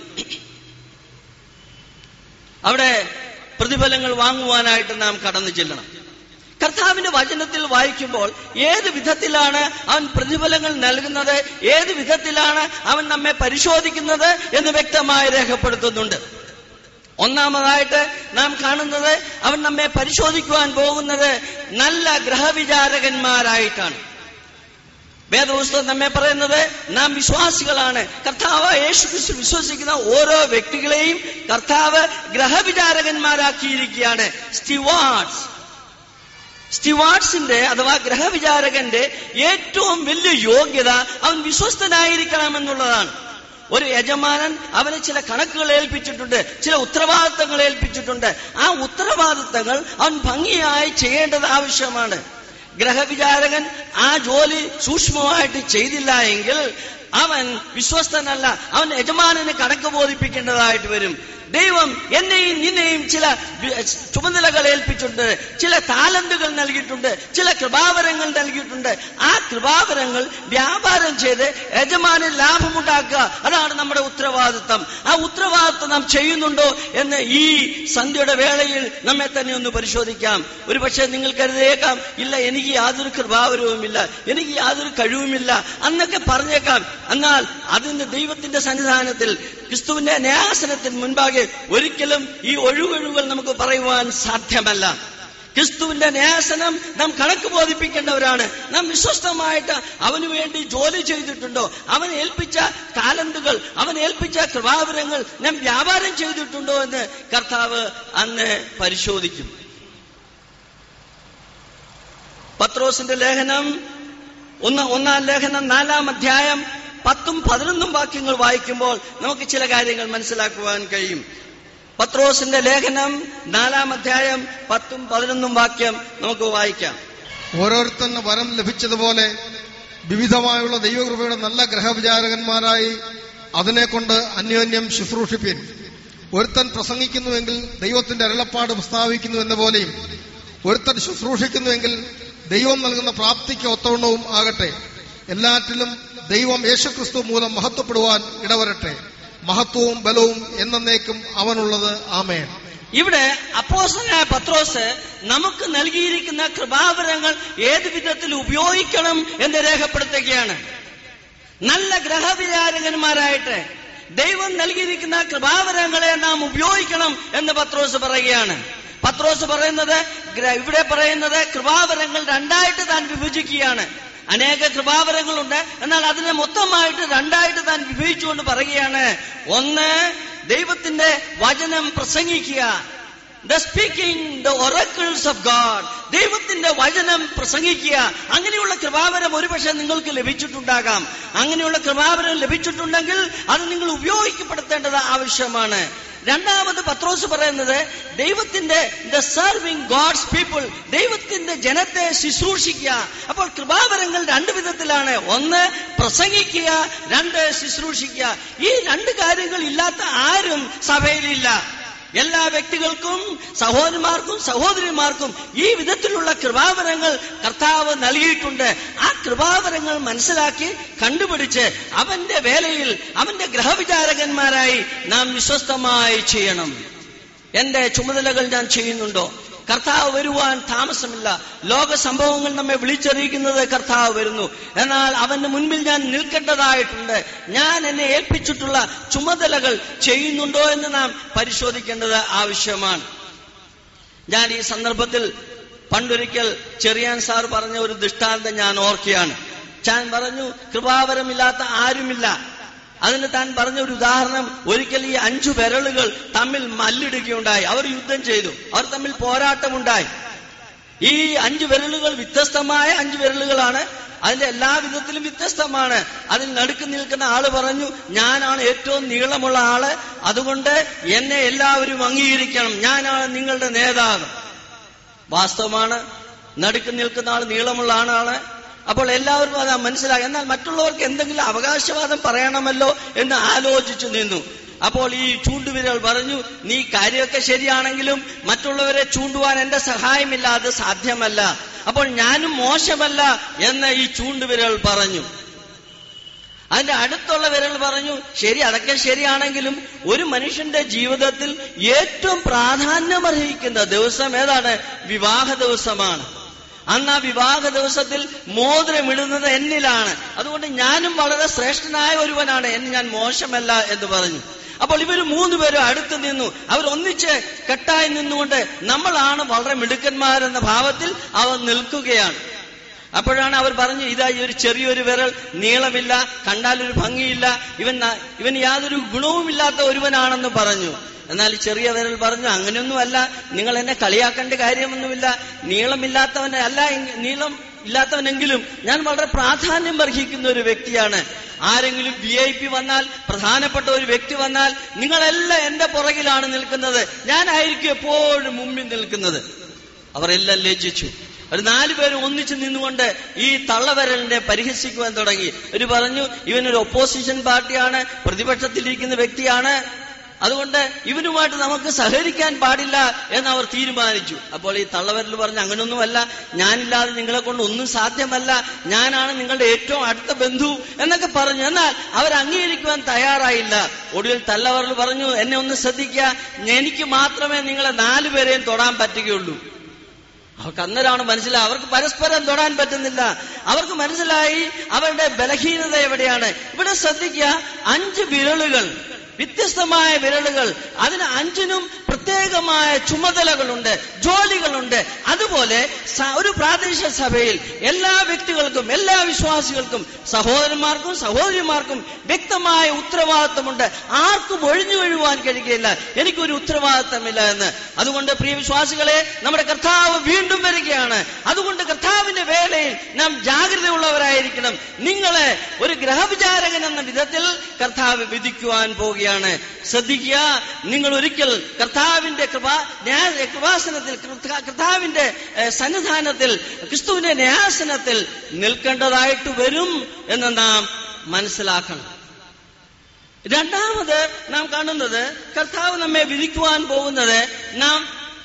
അവിടെ പ്രതിഫലങ്ങൾ വാങ്ങുവാനായിട്ട് നാം കടന്നു ചെല്ലണം കർത്താവിന്റെ വചനത്തിൽ വായിക്കുമ്പോൾ ഏത് വിധത്തിലാണ് അവൻ പ്രതിഫലങ്ങൾ നൽകുന്നത് ഏത് വിധത്തിലാണ് അവൻ നമ്മെ പരിശോധിക്കുന്നത് എന്ന് വ്യക്തമായി രേഖപ്പെടുത്തുന്നുണ്ട് ഒന്നാമതായിട്ട് നാം കാണുന്നത് അവൻ നമ്മെ പരിശോധിക്കുവാൻ പോകുന്നത് നല്ല ഗ്രഹവിചാരകന്മാരായിട്ടാണ് വേദപുസ്തകം നമ്മെ പറയുന്നത് നാം വിശ്വാസികളാണ് കർത്താവ് യേശു ക്രിസ്തു വിശ്വസിക്കുന്ന ഓരോ വ്യക്തികളെയും കർത്താവ് ഗ്രഹവിചാരകന്മാരാക്കിയിരിക്കുകയാണ് സ്റ്റിവാർഡ്സ് സ്റ്റിവാർഡ്സിന്റെ അഥവാ ഗ്രഹവിചാരകന്റെ ഏറ്റവും വലിയ യോഗ്യത അവൻ വിശ്വസ്തനായിരിക്കണം എന്നുള്ളതാണ് ഒരു യജമാനൻ അവന് ചില കണക്കുകൾ ഏൽപ്പിച്ചിട്ടുണ്ട് ചില ഉത്തരവാദിത്തങ്ങൾ ഏൽപ്പിച്ചിട്ടുണ്ട് ആ ഉത്തരവാദിത്തങ്ങൾ അവൻ ഭംഗിയായി ചെയ്യേണ്ടത് ആവശ്യമാണ് ഗ്രഹവിചാരകൻ ആ ജോലി സൂക്ഷ്മമായിട്ട് ചെയ്തില്ല എങ്കിൽ അവൻ വിശ്വസ്തനല്ല അവൻ യജമാനന് കണക്ക് ബോധിപ്പിക്കേണ്ടതായിട്ട് വരും ദൈവം എന്നെയും നിന്നെയും ചില വി- ചുമതലകൾ ഏൽപ്പിച്ചിട്ടുണ്ട് ചില താലന്തുകൾ നൽകിയിട്ടുണ്ട് ചില കൃപാവരങ്ങൾ നൽകിയിട്ടുണ്ട് ആ കൃപാവരങ്ങൾ വ്യാപാരം ചെയ്ത് യജമാനൻ ലാഭമുണ്ടാക്കുക അതാണ് നമ്മുടെ ഉത്തരവാദിത്തം ആ ഉത്തരവാദിത്തം നാം ചെയ്യുന്നുണ്ടോ എന്ന് ഈ സന്ധ്യയുടെ വേളയിൽ നമ്മെ തന്നെ ഒന്ന് പരിശോധിക്കാം ഒരു പക്ഷേ നിങ്ങൾ കരുതേക്കാം ഇല്ല എനിക്ക് യാതൊരു കൃപാവരവുമില്ല എനിക്ക് യാതൊരു കഴിവുമില്ല അന്നൊക്കെ പറഞ്ഞേക്കാം എന്നാൽ അതിന്റെ ദൈവത്തിന്റെ സന്നിധാനത്തിൽ ക്രിസ്തുവിന്റെ ന്യാസനത്തിന് മുൻപാകെ ഒരിക്കലും ഈ ഒഴിവൊഴിവുകൾ നമുക്ക് പറയുവാൻ സാധ്യമല്ല ക്രിസ്തുവിന്റെ ന്യാസനം നാം കണക്ക് ബോധിപ്പിക്കേണ്ടവരാണ് നാം വിശ്വസ്തമായിട്ട് അവന് വേണ്ടി ജോലി ചെയ്തിട്ടുണ്ടോ അവൻ ഏൽപ്പിച്ച താലന്തുകൾ അവൻ ഏൽപ്പിച്ച കൃപാവരങ്ങൾ നാം വ്യാപാരം ചെയ്തിട്ടുണ്ടോ എന്ന് കർത്താവ് അന്ന് പരിശോധിക്കും പത്രോസിന്റെ ലേഖനം ഒന്ന് ഒന്നാം ലേഖനം നാലാം അധ്യായം പത്തും പതിനൊന്നും വാക്യങ്ങൾ വായിക്കുമ്പോൾ നമുക്ക് ചില കാര്യങ്ങൾ മനസ്സിലാക്കുവാൻ കഴിയും പത്രോസിന്റെ ലേഖനം നാലാം അധ്യായം പത്തും പതിനൊന്നും വാക്യം നമുക്ക് വായിക്കാം ഓരോരുത്തന് വരം ലഭിച്ചതുപോലെ വിവിധമായുള്ള ദൈവകൃപയുടെ നല്ല ഗ്രഹവിചാരകന്മാരായി അതിനെക്കൊണ്ട് അന്യോന്യം ശുശ്രൂഷിപ്പിൻ ഒരുത്തൻ പ്രസംഗിക്കുന്നുവെങ്കിൽ ദൈവത്തിന്റെ അരുളപ്പാട് പ്രസ്താവിക്കുന്നു എന്ന പോലെയും ഒരുത്തൻ ശുശ്രൂഷിക്കുന്നുവെങ്കിൽ ദൈവം നൽകുന്ന പ്രാപ്തിക്ക് ഒത്തവണ്ണവും ആകട്ടെ എല്ലാറ്റിലും ദൈവം യേശുക്രിസ്തു മൂലം മഹത്വപ്പെടുവാൻ ഇടവരട്ടെ മഹത്വവും ബലവും എന്നേക്കും അവനുള്ളത് ആമേൻ ഇവിടെ അപ്പോസനായ പത്രോസ് നമുക്ക് നൽകിയിരിക്കുന്ന കൃപാവരങ്ങൾ ഏത് വിധത്തിൽ ഉപയോഗിക്കണം എന്ന് രേഖപ്പെടുത്തുകയാണ് നല്ല ഗ്രഹവിചാരകന്മാരായിട്ട് ദൈവം നൽകിയിരിക്കുന്ന കൃപാവരങ്ങളെ നാം ഉപയോഗിക്കണം എന്ന് പത്രോസ് പറയുകയാണ് പത്രോസ് പറയുന്നത് ഗ്ര- ഇവിടെ പറയുന്നത് കൃപാവരങ്ങൾ രണ്ടായിട്ട് താൻ വിഭജിക്കുകയാണ് അനേക കൃപാവരങ്ങളുണ്ട് എന്നാൽ അതിനെ മൊത്തമായിട്ട് രണ്ടായിട്ട് താൻ വിഭജിച്ചുകൊണ്ട് പറയുകയാണ് ഒന്ന് ദൈവത്തിന്റെ വചനം പ്രസംഗിക്കുക the speaking the oracles of God ദൈവത്തിന്റെ വചനം പ്രസംഗിക്കുക അങ്ങനെയുള്ള കൃപാവരം ഒരുപക്ഷെ നിങ്ങൾക്ക് ലഭിച്ചിട്ടുണ്ടാകാം അങ്ങനെയുള്ള കൃപാവരം ലഭിച്ചിട്ടുണ്ടെങ്കിൽ അത് നിങ്ങൾ ഉപയോഗിക്കപ്പെടുത്തേണ്ടത് ആവശ്യമാണ് രണ്ടാമത് പത്രോസ് പറയുന്നത് ദൈവത്തിന്റെ ദ സർവിംഗ് ഗോഡ്സ് പീപ്പിൾ ദൈവത്തിന്റെ ജനത്തെ ശുശ്രൂഷിക്കുക അപ്പോൾ കൃപാവരങ്ങൾ രണ്ട് വിധത്തിലാണ് ഒന്ന് പ്രസംഗിക്കുക രണ്ട് ശുശ്രൂഷിക്കുക ഈ രണ്ട് കാര്യങ്ങൾ ഇല്ലാത്ത ആരും സഭയിലില്ല എല്ലാ വ്യക്തികൾക്കും സഹോദരന്മാർക്കും സഹോദരിമാർക്കും ഈ വിധത്തിലുള്ള കൃപാവരങ്ങൾ കർത്താവ് നൽകിയിട്ടുണ്ട് ആ കൃപാവരങ്ങൾ മനസ്സിലാക്കി കണ്ടുപിടിച്ച് അവന്റെ വേലയിൽ അവന്റെ ഗ്രഹവിചാരകന്മാരായി നാം വിശ്വസ്തമായി ചെയ്യണം എന്റെ ചുമതലകൾ ഞാൻ ചെയ്യുന്നുണ്ടോ കർത്താവ് വരുവാൻ താമസമില്ല ലോക സംഭവങ്ങൾ നമ്മെ വിളിച്ചറിയിക്കുന്നത് കർത്താവ് വരുന്നു എന്നാൽ അവന്റെ മുൻപിൽ ഞാൻ നിൽക്കേണ്ടതായിട്ടുണ്ട് ഞാൻ എന്നെ ഏൽപ്പിച്ചിട്ടുള്ള ചുമതലകൾ ചെയ്യുന്നുണ്ടോ എന്ന് നാം പരിശോധിക്കേണ്ടത് ആവശ്യമാണ് ഞാൻ ഈ സന്ദർഭത്തിൽ പണ്ടൊരിക്കൽ ചെറിയാൻ സാർ പറഞ്ഞ ഒരു ദൃഷ്ടാന്തം ഞാൻ ഓർക്കുകയാണ് ഞാൻ പറഞ്ഞു കൃപാവരമില്ലാത്ത ആരുമില്ല അതിന് താൻ പറഞ്ഞ ഒരു ഉദാഹരണം ഒരിക്കൽ ഈ അഞ്ചു വിരലുകൾ തമ്മിൽ മല്ലിടുകയുണ്ടായി അവർ യുദ്ധം ചെയ്തു അവർ തമ്മിൽ പോരാട്ടമുണ്ടായി ഈ അഞ്ചു വിരലുകൾ വ്യത്യസ്തമായ അഞ്ചു വിരലുകളാണ് അതിന്റെ എല്ലാ വിധത്തിലും വ്യത്യസ്തമാണ് അതിൽ നടുക്ക് നിൽക്കുന്ന ആള് പറഞ്ഞു ഞാനാണ് ഏറ്റവും നീളമുള്ള ആള് അതുകൊണ്ട് എന്നെ എല്ലാവരും അംഗീകരിക്കണം ഞാനാണ് നിങ്ങളുടെ നേതാവ് വാസ്തവമാണ് നടുക്ക് നിൽക്കുന്ന ആൾ നീളമുള്ള ആളാണ് അപ്പോൾ എല്ലാവർക്കും അത് മനസ്സിലായി എന്നാൽ മറ്റുള്ളവർക്ക് എന്തെങ്കിലും അവകാശവാദം പറയണമല്ലോ എന്ന് ആലോചിച്ചു നിന്നു അപ്പോൾ ഈ ചൂണ്ടുവിരൽ പറഞ്ഞു നീ കാര്യമൊക്കെ ശരിയാണെങ്കിലും മറ്റുള്ളവരെ ചൂണ്ടുവാൻ എന്റെ സഹായമില്ല അത് സാധ്യമല്ല അപ്പോൾ ഞാനും മോശമല്ല എന്ന് ഈ ചൂണ്ടുവിരൽ പറഞ്ഞു അതിന്റെ അടുത്തുള്ള വിരൽ പറഞ്ഞു ശരി അതൊക്കെ ശരിയാണെങ്കിലും ഒരു മനുഷ്യന്റെ ജീവിതത്തിൽ ഏറ്റവും പ്രാധാന്യമർഹിക്കുന്ന ദിവസം ഏതാണ് വിവാഹ ദിവസമാണ് അന്ന് ആ വിവാഹ ദിവസത്തിൽ മോതിരമിടുന്നത് എന്നിലാണ് അതുകൊണ്ട് ഞാനും വളരെ ശ്രേഷ്ഠനായ ഒരുവനാണ് എന്ന് ഞാൻ മോശമല്ല എന്ന് പറഞ്ഞു അപ്പോൾ ഇവർ മൂന്ന് പേരും അടുത്ത് നിന്നു അവർ ഒന്നിച്ച് കെട്ടായി നിന്നുകൊണ്ട് നമ്മളാണ് വളരെ മിടുക്കന്മാരെന്ന ഭാവത്തിൽ അവർ നിൽക്കുകയാണ് അപ്പോഴാണ് അവർ പറഞ്ഞു ഇതാ ഈ ഒരു ചെറിയൊരു വിരൽ നീളമില്ല കണ്ടാൽ ഒരു ഭംഗിയില്ല ഇവൻ ന- ഇവൻ യാതൊരു ഗുണവുമില്ലാത്ത ഒരുവനാണെന്ന് പറഞ്ഞു എന്നാൽ ഈ ചെറിയ വിരൽ പറഞ്ഞു അങ്ങനെയൊന്നുമല്ല നിങ്ങൾ എന്നെ കളിയാക്കേണ്ട കാര്യമൊന്നുമില്ല നീളമില്ലാത്തവനെ അല്ല എങ്കി- നീളം ഇല്ലാത്തവനെങ്കിലും ഞാൻ വളരെ പ്രാധാന്യം അർഹിക്കുന്ന ഒരു വ്യക്തിയാണ് ആരെങ്കിലും വി ഐ പി വന്നാൽ പ്രധാനപ്പെട്ട ഒരു വ്യക്തി വന്നാൽ നിങ്ങളെല്ലാം എന്റെ പുറകിലാണ് നിൽക്കുന്നത് ഞാനായിരിക്കും എപ്പോഴും മുമ്പിൽ നിൽക്കുന്നത് അവർ എല്ലാം ലജ്ജിച്ചു ഒരു നാലു പേരും ഒന്നിച്ചു നിന്നുകൊണ്ട് ഈ തള്ളവരലിനെ പരിഹസിക്കുവാൻ തുടങ്ങി ഒരു പറഞ്ഞു ഇവനൊരു ഒപ്പോസിഷൻ പാർട്ടിയാണ് പ്രതിപക്ഷത്തിലിരിക്കുന്ന വ്യക്തിയാണ് അതുകൊണ്ട് ഇവനുമായിട്ട് നമുക്ക് സഹകരിക്കാൻ പാടില്ല എന്ന് അവർ തീരുമാനിച്ചു അപ്പോൾ ഈ തള്ളവരൽ പറഞ്ഞു അങ്ങനെയൊന്നുമല്ല ഞാനില്ലാതെ നിങ്ങളെ കൊണ്ട് ഒന്നും സാധ്യമല്ല ഞാനാണ് നിങ്ങളുടെ ഏറ്റവും അടുത്ത ബന്ധു എന്നൊക്കെ പറഞ്ഞു എന്നാൽ അവർ അംഗീകരിക്കുവാൻ തയ്യാറായില്ല ഒടുവിൽ തള്ളവരൽ പറഞ്ഞു എന്നെ ഒന്ന് ശ്രദ്ധിക്കുക എനിക്ക് മാത്രമേ നിങ്ങളെ നാലുപേരെയും തൊടാൻ പറ്റുകയുള്ളൂ അവർക്ക് അന്നേരമാണ് മനസ്സിലായി അവർക്ക് പരസ്പരം തൊടാൻ പറ്റുന്നില്ല അവർക്ക് മനസ്സിലായി അവരുടെ ബലഹീനത എവിടെയാണ് ഇവിടെ ശ്രദ്ധിക്കുക അഞ്ച് വിരലുകൾ വ്യത്യസ്തമായ വിരലുകൾ അതിന് അഞ്ചിനും പ്രത്യേകമായ ചുമതലകളുണ്ട് ജോലികളുണ്ട് അതുപോലെ സ- ഒരു പ്രാദേശിക സഭയിൽ എല്ലാ വ്യക്തികൾക്കും എല്ലാ വിശ്വാസികൾക്കും സഹോദരന്മാർക്കും സഹോദരിമാർക്കും വ്യക്തമായ ഉത്തരവാദിത്വമുണ്ട് ആർക്കും ഒഴിഞ്ഞു വീഴുവാൻ കഴിയുകയില്ല എനിക്കൊരു ഉത്തരവാദിത്തമില്ല എന്ന് അതുകൊണ്ട് പ്രിയ വിശ്വാസികളെ നമ്മുടെ കർത്താവ് വീണ്ടും വരികയാണ് അതുകൊണ്ട് കർത്താവിന്റെ വേളയിൽ നാം ജാഗ്രതയുള്ളവരായിരിക്കണം നിങ്ങളെ ഒരു ഗ്രഹവിചാരകൻ എന്ന വിധത്തിൽ കർത്താവ് വിധിക്കുവാൻ പോവുകയാണ് ശ്രദ്ധിക്കുക നിങ്ങൾ ഒരിക്കൽ കർത്താവിന്റെ കൃപാ ന്യായ കൃപാസനത്തിൽ കൃത- കർത്താവിന്റെ ഏഹ്, സന്നിധാനത്തിൽ ക്രിസ്തുവിന്റെ ന്യായാസനത്തിൽ നിൽക്കേണ്ടതായിട്ട് വരും എന്ന് നാം മനസ്സിലാക്കണം രണ്ടാമത് നാം കാണുന്നത് കർത്താവ് നമ്മെ വിധിക്കുവാൻ പോകുന്നത് നാം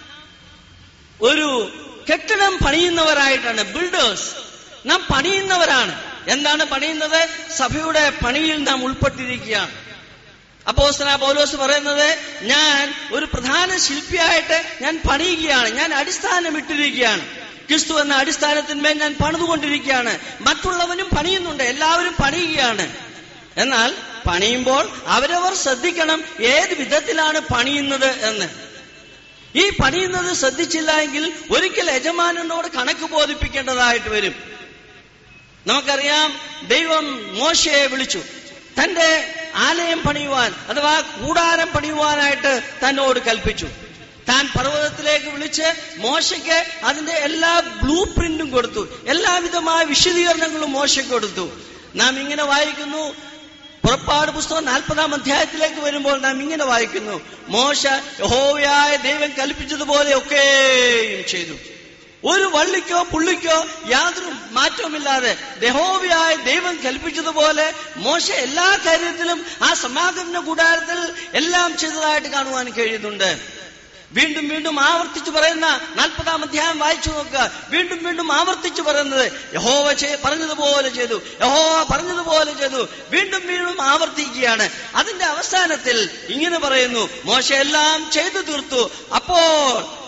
ഒരു കെട്ടിടം പണിയുന്നവരായിട്ടാണ് ബിൽഡേഴ്സ് നാം പണിയുന്നവരാണ് എന്താണ് പണിയുന്നത് സഭയുടെ പണിയിൽ നാം ഉൾപ്പെട്ടിരിക്കുകയാണ് അപ്പോസ്തല പൗലോസ് പറയുന്നത് ഞാൻ ഒരു പ്രധാന ശില്പിയായിട്ട് ഞാൻ പണിയുകയാണ് ഞാൻ അടിസ്ഥാനം ഇട്ടിരിക്കുകയാണ് ക്രിസ്തു എന്ന അടിസ്ഥാനത്തിന്മേൽ ഞാൻ പണിതുകൊണ്ടിരിക്കുകയാണ് മറ്റുള്ളവനും പണിയുന്നുണ്ട് എല്ലാവരും പണിയുകയാണ് എന്നാൽ പണിയുമ്പോൾ അവരവർ ശ്രദ്ധിക്കണം ഏത് വിധത്തിലാണ് പണിയുന്നത് എന്ന് ഈ പണിയുന്നത് ശ്രദ്ധിച്ചില്ല എങ്കിൽ ഒരിക്കൽ യജമാനനോട് കണക്ക് ബോധിപ്പിക്കേണ്ടതായിട്ട് വരും നമുക്കറിയാം ദൈവം മോശയെ വിളിച്ചു തന്റെ ആലയം പണിയുവാൻ അഥവാ കൂടാരം പണിയുവാനായിട്ട് തന്നോട് കൽപ്പിച്ചു താൻ പർവ്വതത്തിലേക്ക് വിളിച്ച് മോശയ്ക്ക് അതിന്റെ എല്ലാ ബ്ലൂ പ്രിന്റും കൊടുത്തു എല്ലാവിധമായ വിശദീകരണങ്ങളും മോശയ്ക്ക് കൊടുത്തു നാം ഇങ്ങനെ വായിക്കുന്നു പുറപ്പാട് പുസ്തകം നാൽപ്പതാം അധ്യായത്തിലേക്ക് വരുമ്പോൾ നാം ഇങ്ങനെ വായിക്കുന്നു മോശ യഹോവയായ ദൈവം കൽപ്പിച്ചതുപോലെ ഒക്കെയും ചെയ്തു ഒരു വള്ളിക്കോ പുള്ളിക്കോ യാതൊരു മാറ്റവുമില്ലാതെ യഹോവയായ ദൈവം കൽപ്പിച്ചതുപോലെ മോശ എല്ലാ കാര്യത്തിലും ആ സമാഗമന കൂടാരത്തിൽ എല്ലാം ചെയ്തതായിട്ട് കാണുവാൻ കഴിയുന്നുണ്ട് വീണ്ടും വീണ്ടും ആവർത്തിച്ചു പറയുന്ന നാൽപ്പതാം അധ്യായം വായിച്ചു നോക്കുക വീണ്ടും വീണ്ടും ആവർത്തിച്ചു പറയുന്നത് യഹോവ ചെയ്- പറഞ്ഞതുപോലെ ചെയ്തു യഹോവ പറഞ്ഞതുപോലെ ചെയ്തു വീണ്ടും വീണ്ടും ആവർത്തിക്കുകയാണ് അതിന്റെ അവസാനത്തിൽ ഇങ്ങനെ പറയുന്നു മോശ എല്ലാം ചെയ്തു തീർത്തു അപ്പോൾ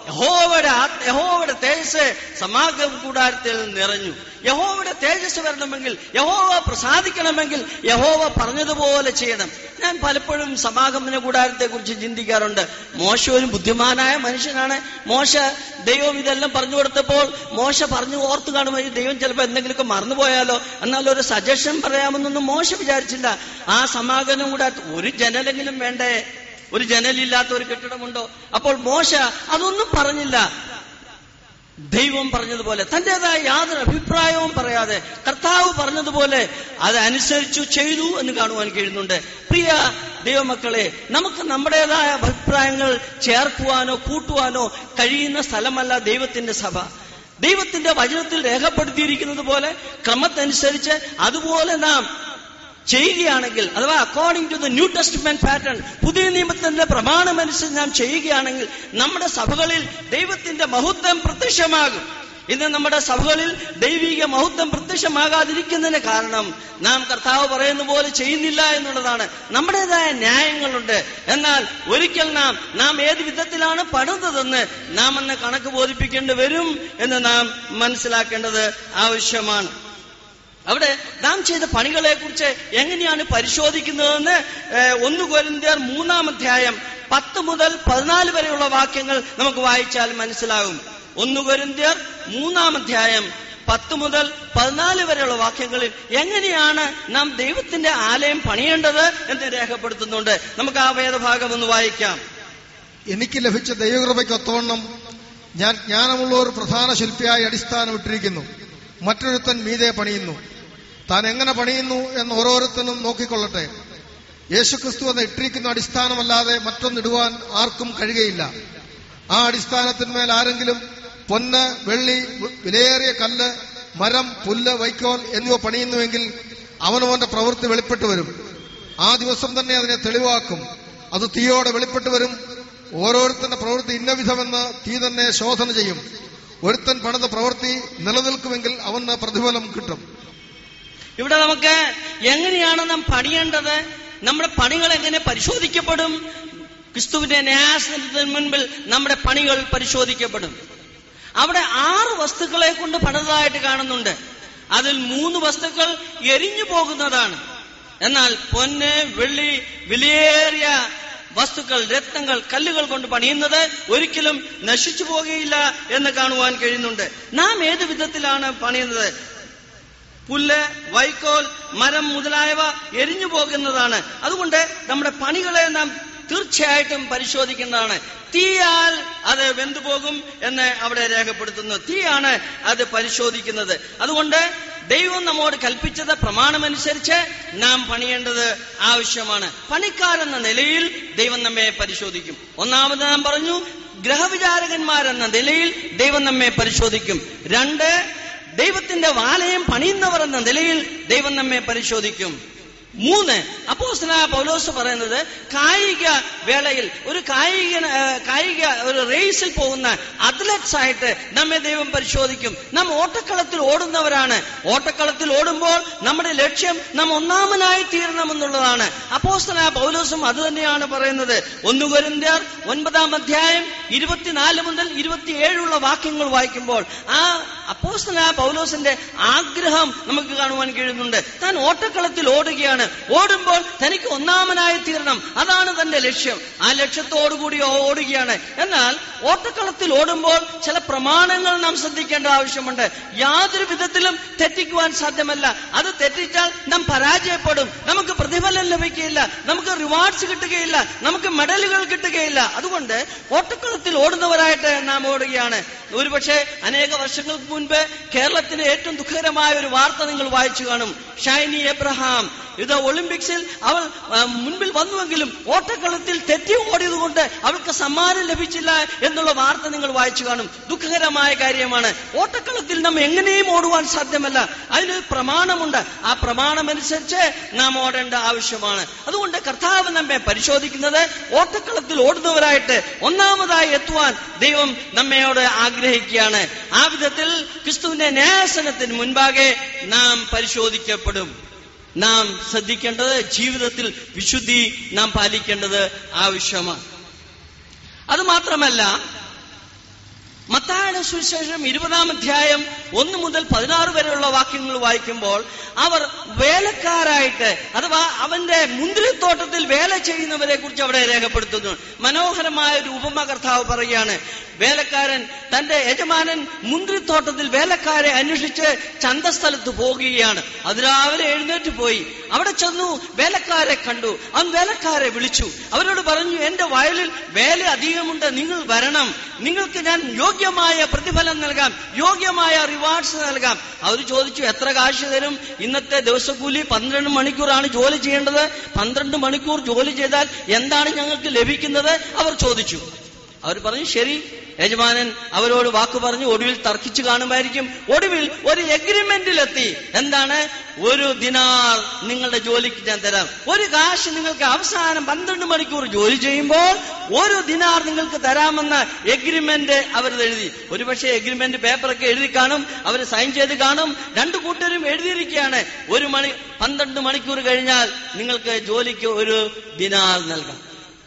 യഹോവയുടെ ആത്മ യഹോവയുടെ തേജസ് സമാഗമ കൂടാരത്തിൽ നിറഞ്ഞു യഹോവയുടെ തേജസ് വരണമെങ്കിൽ യഹോവ പ്രസാദിക്കണമെങ്കിൽ യഹോവ പറഞ്ഞതുപോലെ ചെയ്യണം ഞാൻ പലപ്പോഴും സമാഗമന കൂടാരത്തെ കുറിച്ച് ചിന്തിക്കാറുണ്ട് മോശ ഒരു ബുദ്ധിമാനായ മനുഷ്യനാണ് മോശ ദൈവം ഇതെല്ലാം പറഞ്ഞു കൊടുത്തപ്പോൾ മോശ പറഞ്ഞു ഓർത്ത് കാണുമ്പോൾ ഈ ദൈവം ചിലപ്പോൾ എന്തെങ്കിലുമൊക്കെ മറന്നുപോയാലോ എന്നാൽ ഒരു സജഷൻ പറയാമെന്നൊന്നും മോശ വിചാരിച്ചില്ല ആ സമാഗമനം കൂടാരത്തിൽ ഒരു ജനലെങ്കിലും വേണ്ടേ ഒരു ജനലില്ലാത്ത ഒരു കെട്ടിടമുണ്ടോ അപ്പോൾ മോശ അതൊന്നും പറഞ്ഞില്ല ദൈവം പറഞ്ഞതുപോലെ തന്റേതായ യാതൊരു അഭിപ്രായവും പറയാതെ കർത്താവ് പറഞ്ഞതുപോലെ അത് അനുസരിച്ചു ചെയ്തു എന്ന് കാണുവാൻ കഴിയുന്നുണ്ട് പ്രിയ ദൈവമക്കളെ നമുക്ക് നമ്മുടേതായ അഭിപ്രായങ്ങൾ ചേർക്കുവാനോ കൂട്ടുവാനോ കഴിയുന്ന സ്ഥലമല്ല ദൈവത്തിന്റെ സഭ ദൈവത്തിന്റെ വചനത്തിൽ രേഖപ്പെടുത്തിയിരിക്കുന്നത് പോലെ ക്രമത്തനുസരിച്ച് അതുപോലെ നാം ചെയ്യുകയാണെങ്കിൽ അഥവാ according to the New Testament pattern പുതിയ നിയമത്തിന്റെ പ്രമാണമനുസരിച്ച് നാം ചെയ്യുകയാണെങ്കിൽ നമ്മുടെ സഭകളിൽ ദൈവത്തിന്റെ മഹത്വം പ്രത്യക്ഷമാകും ഇന്ന് നമ്മുടെ സഭകളിൽ ദൈവിക മഹത്വം പ്രത്യക്ഷമാകാതിരിക്കുന്നതിന് കാരണം നാം കർത്താവ് പറയുന്ന പോലെ ചെയ്യുന്നില്ല എന്നുള്ളതാണ് നമ്മുടേതായ ന്യായങ്ങളുണ്ട് എന്നാൽ ഒരിക്കൽ നാം നാം ഏത് വിധത്തിലാണ് പണിതതെന്ന് നാം അന്ന് കണക്ക് ബോധിപ്പിക്കേണ്ടി വരും എന്ന് നാം മനസ്സിലാക്കേണ്ടത് ആവശ്യമാണ് അവിടെ നാം ചെയ്ത പണികളെ കുറിച്ച് എങ്ങനെയാണ് പരിശോധിക്കുന്നതെന്ന് ഏഹ്, ഒന്ന് കൊരിന്ത്യർ മൂന്നാം അധ്യായം പത്ത് മുതൽ പതിനാല് വരെയുള്ള വാക്യങ്ങൾ നമുക്ക് വായിച്ചാൽ മനസ്സിലാകും ഒന്ന് കൊരിന്ത്യർ മൂന്നാം അധ്യായം പത്ത് മുതൽ പതിനാല് വരെയുള്ള വാക്യങ്ങളിൽ എങ്ങനെയാണ് നാം ദൈവത്തിന്റെ ആലയം പണിയേണ്ടത് എന്ന് രേഖപ്പെടുത്തുന്നുണ്ട് നമുക്ക് ആ വേദഭാഗം ഒന്ന് വായിക്കാം എനിക്ക് ലഭിച്ച ദൈവകൃപയ്ക്ക് ഒത്തവണ്ണം ഞാൻ ജ്ഞാനമുള്ള ഒരു പ്രധാന ശില്പിയായി അടിസ്ഥാനം ഇട്ടിരിക്കുന്നു മറ്റൊരുത്തൻ മീതെ പണിയുന്നു താൻ എങ്ങനെ പണിയുന്നു എന്ന് ഓരോരുത്തനും നോക്കിക്കൊള്ളട്ടെ യേശുക്രിസ്തു എന്ന് ഇട്ടിരിക്കുന്ന അടിസ്ഥാനമല്ലാതെ മറ്റൊന്നിടുവാൻ ആർക്കും കഴിയുകയില്ല ആ അടിസ്ഥാനത്തിന്മേൽ ആരെങ്കിലും പൊന്ന് വെള്ളി വിലയേറിയ കല്ല് മരം പുല്ല് വൈക്കോൽ എന്നിവ പണിയുന്നുവെങ്കിൽ അവനവന്റെ പ്രവൃത്തി വെളിപ്പെട്ടു വരും ആ ദിവസം തന്നെ അതിനെ തെളിവാക്കും അത് തീയോടെ വെളിപ്പെട്ടു വരും ഓരോരുത്തന്റെ പ്രവൃത്തി ഇന്ന വിധമെന്ന് തീ തന്നെ ശോധന ചെയ്യും ഒരുത്തൻ പണിത പ്രവൃത്തി നിലനിൽക്കുമെങ്കിൽ അവന് പ്രതിഫലം കിട്ടും ഇവിടെ നമുക്ക് എങ്ങനെയാണ് നാം പണിയേണ്ടത് നമ്മുടെ പണികൾ എങ്ങനെ പരിശോധിക്കപ്പെടും ക്രിസ്തുവിന്റെ ന്യായാസനത്തിന് മുൻപിൽ നമ്മുടെ പണികൾ പരിശോധിക്കപ്പെടും അവിടെ ആറ് വസ്തുക്കളെ കൊണ്ട് പണിതതായിട്ട് കാണുന്നുണ്ട് അതിൽ മൂന്ന് വസ്തുക്കൾ എരിഞ്ഞു പോകുന്നതാണ് എന്നാൽ പൊന്ന് വെള്ളി വിലയേറിയ വസ്തുക്കൾ രത്നങ്ങൾ കല്ലുകൾ കൊണ്ട് പണിയുന്നത് ഒരിക്കലും നശിച്ചു പോകുകയില്ല എന്ന് കാണുവാൻ കഴിയുന്നുണ്ട് നാം ഏത് വിധത്തിലാണ് പണിയുന്നത് പുല്ല് വൈക്കോൽ മരം മുതലായവ എരിഞ്ഞു പോകുന്നതാണ് അതുകൊണ്ട് നമ്മുടെ പണികളെ നാം തീർച്ചയായിട്ടും പരിശോധിക്കേണ്ടതാണ് തീയാൽ അത് വെന്തുപോകും എന്ന് അവിടെ രേഖപ്പെടുത്തുന്നു തീയാണ് അത് പരിശോധിക്കുന്നത് അതുകൊണ്ട് ദൈവം നമ്മോട് കൽപ്പിച്ചത് പ്രമാണമനുസരിച്ച് നാം പണിയേണ്ടത് ആവശ്യമാണ് പണിക്കാരെന്ന നിലയിൽ ദൈവം നമ്മെ പരിശോധിക്കും ഒന്നാമത് നാം പറഞ്ഞു ഗ്രഹവിചാരകന്മാരെന്ന നിലയിൽ ദൈവം നമ്മെ പരിശോധിക്കും രണ്ട് ദൈവത്തിന്റെ വാലയം പണിയുന്നവർ എന്ന നിലയിൽ ദൈവം നമ്മെ പരിശോധിക്കും മൂന്ന് അപ്പോസ്തലനായ പൗലോസ് പറയുന്നത് കായിക വേളയിൽ ഒരു കായിക ഏ, കായിക ഒരു റേസിൽ പോകുന്ന അത്ലറ്റ്സ് ആയിട്ട് നമ്മെ ദൈവം പരിശോധിക്കും നാം ഓട്ടക്കളത്തിൽ ഓടുന്നവരാണ് ഓട്ടക്കളത്തിൽ ഓടുമ്പോൾ നമ്മുടെ ലക്ഷ്യം നാം ഒന്നാമനായി തീരണമെന്നുള്ളതാണ് അപ്പോസ്തലനായ പൗലോസും അത് തന്നെയാണ് പറയുന്നത് ഒന്ന് കൊരിന്ത്യർ ഒൻപതാം അധ്യായം ഇരുപത്തിനാല് മുതൽ ഇരുപത്തിയേഴുള്ള വാക്യങ്ങൾ വായിക്കുമ്പോൾ ആ അപ്പോസ്തലനായ പൗലോസിന്റെ ആഗ്രഹം നമുക്ക് കാണുവാൻ കഴിയുന്നുണ്ട് താൻ ഓട്ടക്കളത്തിൽ ഓടുകയാണ് ഓടുമ്പോൾ തനിക്ക് ഒന്നാമനായി തീരണം അതാണ് തന്റെ ലക്ഷ്യം ആ ലക്ഷ്യത്തോടുകൂടി ഓടുകയാണ് എന്നാൽ ഓട്ടക്കളത്തിൽ ഓടുമ്പോൾ ചില പ്രമാണങ്ങൾ നാം ശ്രദ്ധിക്കേണ്ട ആവശ്യമുണ്ട് യാതൊരു വിധത്തിലും തെറ്റിക്കുവാൻ സാധ്യമല്ല അത് തെറ്റിച്ചാൽ നാം പരാജയപ്പെടും നമുക്ക് പ്രതിഫലം ലഭിക്കുകയില്ല നമുക്ക് റിവാർഡ്സ് കിട്ടുകയില്ല നമുക്ക് മെഡലുകൾ കിട്ടുകയില്ല അതുകൊണ്ട് ഓട്ടക്കളത്തിൽ ഓടുന്നവരായിട്ട് നാം ഓടുകയാണ് ഒരുപക്ഷെ അനേക വർഷങ്ങൾക്ക് മുൻപ് കേരളത്തിന് ഏറ്റവും ദുഃഖകരമായ ഒരു വാർത്ത നിങ്ങൾ വായിച്ചു കാണും ഷൈനി എബ്രഹാം ഇത് ഒളിമ്പിക്സിൽ അവൾ ആ, മുൻപിൽ വന്നുവെങ്കിലും ഓട്ടക്കളത്തിൽ തെറ്റി ഓടിയതുകൊണ്ട് അവൾക്ക് സമ്മാനം ലഭിച്ചില്ല എന്നുള്ള വാർത്ത നിങ്ങൾ വായിച്ചു കാണും ദുഃഖകരമായ കാര്യമാണ് ഓട്ടക്കളത്തിൽ നാം എങ്ങനെയും ഓടുവാൻ സാധ്യമല്ല അതിനൊരു പ്രമാണമുണ്ട് ആ പ്രമാണമനുസരിച്ച് നാം ഓടേണ്ട ആവശ്യമാണ് അതുകൊണ്ട് കർത്താവ് നമ്മെ പരിശോധിക്കുന്നത് ഓട്ടക്കളത്തിൽ ഓടുന്നവരായിട്ട് ഒന്നാമതായി എത്തുവാൻ ദൈവം നമ്മയോട് ആഗ്രഹിക്കുകയാണ് ആ വിധത്തിൽ ക്രിസ്തുവിന്റെ ന്യായാസനത്തിന് മുൻപാകെ നാം പരിശോധിക്കപ്പെടും നാം ശ്രദ്ധിക്കേണ്ടത് ജീവിതത്തിൽ വിശുദ്ധി നാം പാലിക്കേണ്ടത് ആവശ്യമാണ് അത് മാത്രമല്ല മത്തായുടെ സുവിശേഷം ഇരുപതാം അധ്യായം ഒന്ന് മുതൽ പതിനാറ് വരെയുള്ള വാക്യങ്ങൾ വായിക്കുമ്പോൾ അവർ വേലക്കാരായിട്ട് അഥവാ അവന്റെ മുന്തിരിത്തോട്ടത്തിൽ വേല ചെയ്യുന്നവരെ കുറിച്ച് അവിടെ രേഖപ്പെടുത്തുന്നു മനോഹരമായ ഒരു ഉപമ കർത്താവ് പറയുകയാണ് വേലക്കാരൻ തന്റെ യജമാനൻ മുന്തിരിത്തോട്ടത്തിൽ വേലക്കാരെ അന്വേഷിച്ച് ചന്തസ്ഥലത്ത് പോകുകയാണ് അതിരാവിലെ എഴുന്നേറ്റ് പോയി അവിടെ ചെന്നു വേലക്കാരെ കണ്ടു അവൻ വേലക്കാരെ വിളിച്ചു അവരോട് പറഞ്ഞു എന്റെ വയലിൽ വേല അധികമുണ്ട് നിങ്ങൾ വരണം നിങ്ങൾക്ക് ഞാൻ യോഗ്യമായ പ്രതിഫലം നൽകാം യോഗ്യമായ റിവാർഡ്സ് നൽകാം അവർ ചോദിച്ചു എത്ര കാശ് തരും ഇന്നത്തെ ദിവസക്കൂലി പന്ത്രണ്ട് മണിക്കൂറാണ് ജോലി ചെയ്യേണ്ടത് പന്ത്രണ്ട് മണിക്കൂർ ജോലി ചെയ്താൽ എന്താണ് ഞങ്ങൾക്ക് ലഭിക്കുന്നത് അവർ ചോദിച്ചു അവർ പറഞ്ഞു ശരി യജമാനൻ അവരോട് വാക്ക് പറഞ്ഞു ഒടുവിൽ തർക്കിച്ചു കാണുമായിരിക്കും ഒടുവിൽ ഒരു എഗ്രിമെന്റിലെത്തി എന്താണ് ഒരു ദിനാർ നിങ്ങളുടെ ജോലിക്ക് ഞാൻ തരാം ഒരു കാശ് നിങ്ങൾക്ക് അവസാനം പന്ത്രണ്ട് മണിക്കൂർ ജോലി ചെയ്യുമ്പോൾ ഒരു ദിനാർ നിങ്ങൾക്ക് തരാമെന്ന എഗ്രിമെന്റ് അവർ എഴുതി ഒരുപക്ഷെ എഗ്രിമെന്റ് പേപ്പറൊക്കെ എഴുതി കാണും അവർ സൈൻ ചെയ്ത് കാണും രണ്ടു കൂട്ടരും എഴുതിയിരിക്കുകയാണ് ഒരു മണി പന്ത്രണ്ട് മണിക്കൂർ കഴിഞ്ഞാൽ നിങ്ങൾക്ക് ജോലിക്ക് ഒരു ദിനാർ നൽകാം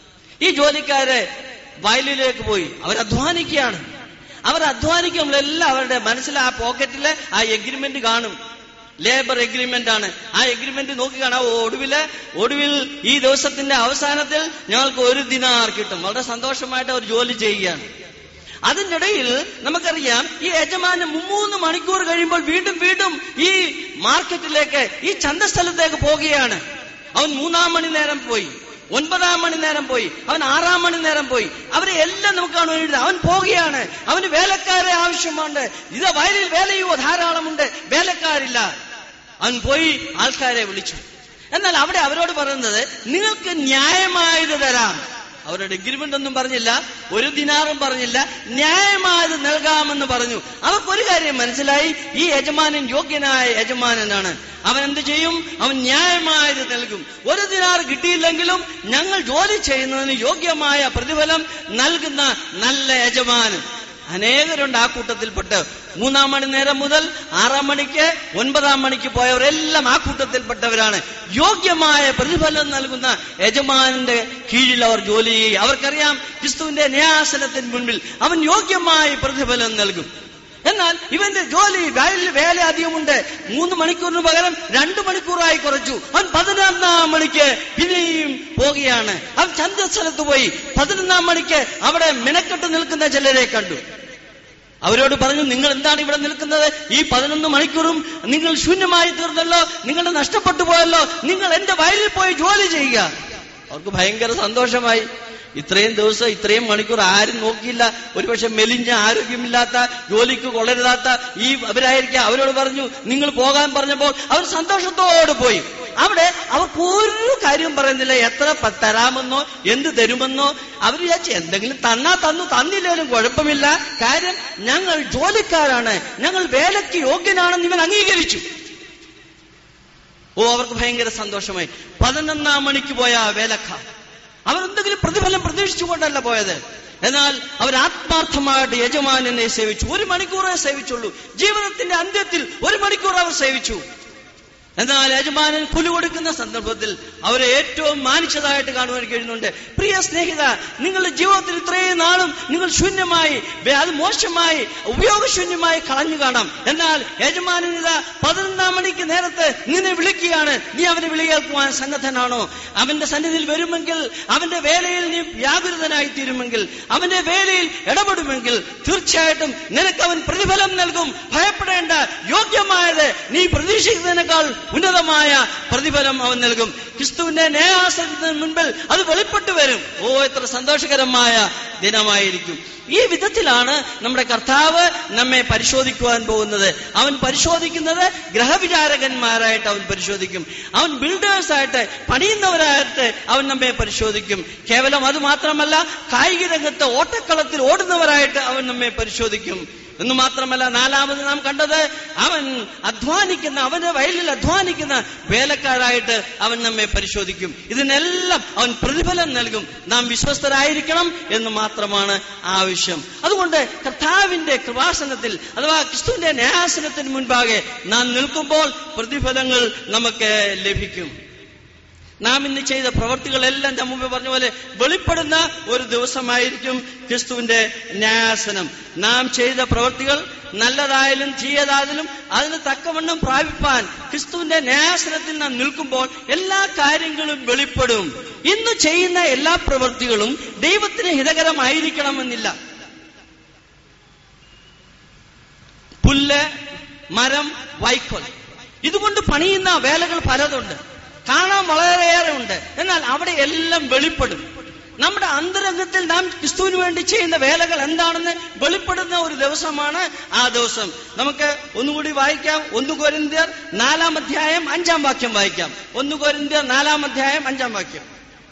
ഈ ജോലിക്കാരെ വയലിലേക്ക് പോയി അവർ അധ്വാനിക്കുകയാണ് അവർ അധ്വാനിക്കുമ്പോഴെല്ലാം അവരുടെ മനസ്സിൽ ആ പോക്കറ്റിൽ ആ എഗ്രിമെന്റ് കാണും ലേബർ എഗ്രിമെന്റ് ആണ് ആ എഗ്രിമെന്റ് നോക്കി കാണാം ഒടുവില് ഒടുവിൽ ഈ ദിവസത്തിന്റെ അവസാനത്തിൽ ഞങ്ങൾക്ക് ഒരു ദിനാർ കിട്ടും വളരെ സന്തോഷമായിട്ട് അവർ ജോലി ചെയ്യുകയാണ് അതിനിടയിൽ നമുക്കറിയാം ഈ യജമാനൻ മൂന്ന് മണിക്കൂർ കഴിയുമ്പോൾ വീണ്ടും വീണ്ടും ഈ മാർക്കറ്റിലേക്ക് ഈ ചന്തസ്ഥലത്തേക്ക് പോവുകയാണ് അവൻ മൂന്നാം മണി നേരം പോയി ഒൻപതാം മണി നേരം പോയി അവൻ ആറാം മണി നേരം പോയി അവരെ എല്ലാം നമുക്ക് കാണുവാൻ എഴുതുന്നത് അവൻ പോവുകയാണ് അവന് വേലക്കാരെ ആവശ്യമുണ്ട് ഇത് വയലിൽ വേലയോ ധാരാളമുണ്ട് വേലക്കാരില്ല അവൻ പോയി ആൾക്കാരെ വിളിച്ചു എന്നാൽ അവിടെ അവരോട് പറയുന്നത് നിങ്ങൾക്ക് ന്യായമായത് തരാം അവരുടെ എഗ്രിമെന്റ് ഒന്നും പറഞ്ഞില്ല ഒരു ദിനാറും പറഞ്ഞില്ല ന്യായമായത് നൽകാമെന്ന് പറഞ്ഞു അവർക്കൊരു കാര്യം മനസ്സിലായി ഈ യജമാനൻ യോഗ്യനായ യജമാനനാണ് അവൻ എന്ത് ചെയ്യും അവൻ ന്യായമായത് നൽകും ഒരു ദിനാർ കിട്ടിയില്ലെങ്കിലും ഞങ്ങൾ ജോലി ചെയ്യുന്നതിന് യോഗ്യമായ പ്രതിഫലം നൽകുന്ന നല്ല യജമാനൻ അനേകരുണ്ട് ആ കൂട്ടത്തിൽപ്പെട്ട് മൂന്നാം മണി നേരം മുതൽ ആറാം മണിക്ക് ഒൻപതാം മണിക്ക് പോയവരെല്ലാം ആ കൂട്ടത്തിൽപ്പെട്ടവരാണ് യോഗ്യമായ പ്രതിഫലം നൽകുന്ന യജമാനന്റെ കീഴിൽ അവർ ജോലി ചെയ്യും അവർക്കറിയാം ക്രിസ്തുവിന്റെ ന്യായാസനത്തിന് മുൻപിൽ അവൻ യോഗ്യമായ പ്രതിഫലം നൽകും എന്നാൽ ഇവന്റെ ജോലി വയലിൽ വേല അധികമുണ്ട് മൂന്ന് മണിക്കൂറിന് പകരം രണ്ടു മണിക്കൂറായി കുറച്ചു അവൻ പതിനൊന്നാം മണിക്ക് പിന്നെയും പോകുകയാണ് അവൻ ചന്തസ്ഥലത്ത് പോയി പതിനൊന്നാം മണിക്ക് അവിടെ മിനക്കെട്ട് നിൽക്കുന്ന ചിലരെ കണ്ടു അവരോട് പറഞ്ഞു നിങ്ങൾ എന്താണ് ഇവിടെ നിൽക്കുന്നത് ഈ പതിനൊന്ന് മണിക്കൂറും നിങ്ങൾ ശൂന്യമായി തീർന്നല്ലോ നിങ്ങളുടെ നഷ്ടപ്പെട്ടു പോയല്ലോ നിങ്ങൾ എന്റെ വയലിൽ പോയി ജോലി ചെയ്യുക അവർക്ക് ഭയങ്കര സന്തോഷമായി ഇത്രയും ദിവസം ഇത്രയും മണിക്കൂർ ആരും നോക്കിയില്ല ഒരുപക്ഷെ മെലിഞ്ഞ ആരോഗ്യമില്ലാത്ത ജോലിക്ക് കൊള്ളരുതാത്ത ഈ അവരായിരിക്കാം അവരോട് പറഞ്ഞു നിങ്ങൾ പോകാൻ പറഞ്ഞപ്പോൾ അവർ സന്തോഷത്തോടെ പോയി അവിടെ അവർക്ക് ഒരു കാര്യം പറയുന്നില്ല എത്ര പ- തരാമെന്നോ എന്ത് തരുമെന്നോ അവർ വിചാരിച്ചു എന്തെങ്കിലും തന്നാ തന്നു തന്നില്ലേലും കുഴപ്പമില്ല കാര്യം ഞങ്ങൾ ജോലിക്കാരാണ് ഞങ്ങൾ വേലയ്ക്ക് യോഗ്യനാണെന്ന് ഇവൻ അംഗീകരിച്ചു ഓ അവർക്ക് ഭയങ്കര സന്തോഷമായി പതിനൊന്നാം മണിക്ക് പോയ ആ വേലക്കാർ അവരെന്തെങ്കിലും പ്രതിഫലം പ്രതീക്ഷിച്ചുകൊണ്ടല്ല പോയത് എന്നാൽ അവർ ആത്മാർത്ഥമായിട്ട് യജമാനനെ സേവിച്ചു ഒരു മണിക്കൂറേ സേവിച്ചുള്ളൂ ജീവിതത്തിന്റെ അന്ത്യത്തിൽ ഒരു മണിക്കൂർ അവർ സേവിച്ചു എന്നാൽ യജമാനൻ കുലു കൊടുക്കുന്ന സന്ദർഭത്തിൽ അവരെ ഏറ്റവും മാനിച്ചതായിട്ട് കാണുവാൻ കഴിയുന്നുണ്ട് പ്രിയ സ്നേഹിത നിങ്ങളുടെ ജീവിതത്തിൽ ഇത്രയും നാളും നിങ്ങൾ ശൂന്യമായി വേ- അത് മോശമായി ഉപയോഗശൂന്യമായി കളഞ്ഞു കാണാം എന്നാൽ യജമാനൻ ഇതാ പതിനൊന്നാം മണിക്ക് നേരത്തെ നിന്നെ വിളിക്കുകയാണ് നീ അവനെ വിളി കേൾക്കുവാൻ സന്നദ്ധനാണോ അവന്റെ സന്നിധിയിൽ വരുമെങ്കിൽ അവന്റെ വേലയിൽ നീ വ്യാപൃതനായി തീരുമെങ്കിൽ അവന്റെ വേലയിൽ ഇടപെടുമെങ്കിൽ തീർച്ചയായിട്ടും നിനക്ക് അവൻ പ്രതിഫലം നൽകും ഭയപ്പെടേണ്ട യോഗ്യമായത് നീ പ്രതീക്ഷിക്കുന്നതിനേക്കാൾ ഉന്നതമായ പ്രതിഫലം അവൻ നൽകും ക്രിസ്തുവിന്റെ ന്യായാസനത്തിന് മുൻപിൽ അത് വെളിപ്പെട്ടു വരും ഓ എത്ര സന്തോഷകരമായ ദിനമായിരിക്കും ഈ വിധത്തിലാണ് നമ്മുടെ കർത്താവ് നമ്മെ പരിശോധിക്കുവാൻ പോകുന്നത് അവൻ പരിശോധിക്കുന്നത് ഗ്രഹവിചാരകന്മാരായിട്ട് അവൻ പരിശോധിക്കും അവൻ ബിൽഡേഴ്സ് ആയിട്ട് പണിയുന്നവരായിട്ട് അവൻ നമ്മെ പരിശോധിക്കും കേവലം അത് മാത്രമല്ല കായിക രംഗത്ത് ഓട്ടക്കളത്തിൽ ഓടുന്നവരായിട്ട് അവൻ നമ്മെ പരിശോധിക്കും എന്ന് മാത്രമല്ല നാലാമത് നാം കണ്ടത് അവൻ അധ്വാനിക്കുന്ന അവന്റെ വയലിൽ അധ്വാനിക്കുന്ന വേലക്കാരായിട്ട് അവൻ നമ്മെ പരിശോധിക്കും ഇതിനെല്ലാം അവൻ പ്രതിഫലം നൽകും നാം വിശ്വസ്തരായിരിക്കണം എന്ന് മാത്രമാണ് ആവശ്യം അതുകൊണ്ട് കർത്താവിന്റെ കൃപാസനത്തിൽ അഥവാ ക്രിസ്തുവിന്റെ ന്യായാസനത്തിന് മുൻപാകെ നാം നിൽക്കുമ്പോൾ പ്രതിഫലങ്ങൾ നമുക്ക് ലഭിക്കും നാം ഇന്ന് ചെയ്ത പ്രവർത്തികളെല്ലാം ഞാൻ മുമ്പ് പറഞ്ഞ പോലെ വെളിപ്പെടുന്ന ഒരു ദിവസമായിരിക്കും ക്രിസ്തുവിന്റെ ന്യാസനം നാം ചെയ്ത പ്രവർത്തികൾ നല്ലതായാലും ചീയതായാലും അതിന് തക്കവണ്ണം പ്രാപിപ്പാൻ ക്രിസ്തുവിന്റെ ന്യാസനത്തിൽ നാം നിൽക്കുമ്പോൾ എല്ലാ കാര്യങ്ങളും വെളിപ്പെടും ഇന്ന് ചെയ്യുന്ന എല്ലാ പ്രവൃത്തികളും ദൈവത്തിന് ഹിതകരമായിരിക്കണമെന്നില്ല പുല്ല് മരം വൈക്കോൽ ഇതുകൊണ്ട് പണിയുന്ന വേലകൾ പലതുണ്ട് കാണാൻ വളരെയേറെ ഉണ്ട് എന്നാൽ അവിടെ എല്ലാം വെളിപ്പെടും നമ്മുടെ അന്തരംഗത്തിൽ നാം ക്രിസ്തുവിന് വേണ്ടി ചെയ്യുന്ന വേലകൾ എന്താണെന്ന് വെളിപ്പെടുന്ന ഒരു ദിവസമാണ് ആ ദിവസം നമുക്ക് ഒന്നുകൂടി വായിക്കാം ഒന്ന് കോരിന്ത്യർ നാലാം അധ്യായം അഞ്ചാം വാക്യം വായിക്കാം ഒന്ന് കോരിന്ത്യർ നാലാം അധ്യായം അഞ്ചാം വാക്യം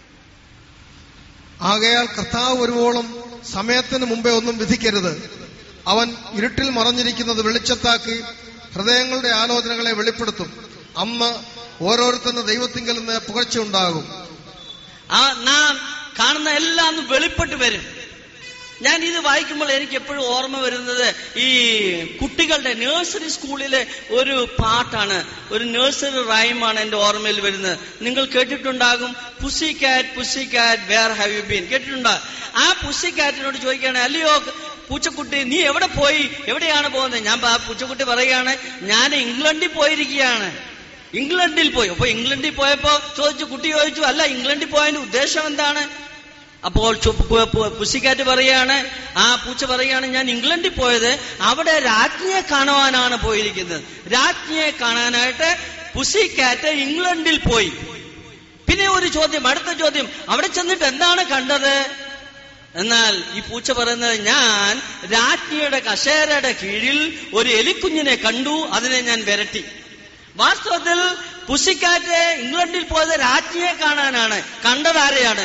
ആകയാൽ കർത്താവ് വരുവോളം സമയത്തിന് മുമ്പേ ഒന്നും വിധിക്കരുത് അവൻ ഇരുട്ടിൽ മറഞ്ഞിരിക്കുന്നത് വെളിച്ചത്താക്കി ഹൃദയങ്ങളുടെ ആലോചനകളെ വെളിപ്പെടുത്തും അന്ന് ഓരോരുത്തരുടെ ദൈവത്തിങ്കിൽ നിന്ന് പുകഴ്ച ഉണ്ടാകും ആ നാം കാണുന്ന എല്ലാം ഒന്ന് വെളിപ്പെട്ട് വരും ഞാൻ ഇത് വായിക്കുമ്പോൾ എനിക്ക് എപ്പോഴും ഓർമ്മ വരുന്നത് ഈ കുട്ടികളുടെ നഴ്സറി സ്കൂളിലെ ഒരു പാട്ടാണ് ഒരു നഴ്സറി റൈമാണ് എന്റെ ഓർമ്മയിൽ വരുന്നത് നിങ്ങൾ കേട്ടിട്ടുണ്ടാകും പുസി കാറ്റ് പുസി കാറ്റ് വേർ ഹാവ് യു ബീൻ കേട്ടിട്ടുണ്ടോ ആ പുസി കാറ്റിനോട് ചോദിക്കുകയാണ് അല്ലയോ പൂച്ചക്കുട്ടി നീ എവിടെ പോയി എവിടെയാണ് പോകുന്നത് ഞാൻ ആ പൂച്ചക്കുട്ടി പറയുകയാണ് ഞാൻ ഇംഗ്ലണ്ടിൽ പോയിരിക്കുകയാണ് ഇംഗ്ലണ്ടിൽ പോയി അപ്പൊ ഇംഗ്ലണ്ടിൽ പോയപ്പോ ചോദിച്ചു കുട്ടി ചോദിച്ചു അല്ല ഇംഗ്ലണ്ടിൽ പോയതിന്റെ ഉദ്ദേശം എന്താണ് അപ്പോൾ ചു- പു- പു- പുസ്സിക്കാറ്റ് പറയാണ് ആ പൂച്ച പറയാണ് ഞാൻ ഇംഗ്ലണ്ടിൽ പോയത് അവിടെ രാജ്ഞിയെ കാണുവാനാണ് പോയിരിക്കുന്നത് രാജ്ഞിയെ കാണാനായിട്ട് പുസ്സിക്കാറ്റ് ഇംഗ്ലണ്ടിൽ പോയി പിന്നെ ഒരു ചോദ്യം അടുത്ത ചോദ്യം അവിടെ ചെന്നിട്ട് എന്താണ് കണ്ടത് എന്നാൽ ഈ പൂച്ച പറയുന്നത് ഞാൻ രാജ്ഞിയുടെ കസേരയുടെ കീഴിൽ ഒരു എലിക്കുഞ്ഞിനെ കണ്ടു അതിനെ ഞാൻ വിരട്ടി വാസ്തവത്തിൽ പുസിക്കാറ്റ് ഇംഗ്ലണ്ടിൽ പോയത് രാജ്ഞിയെ കാണാനാണ് കണ്ടത് ആരെയാണ്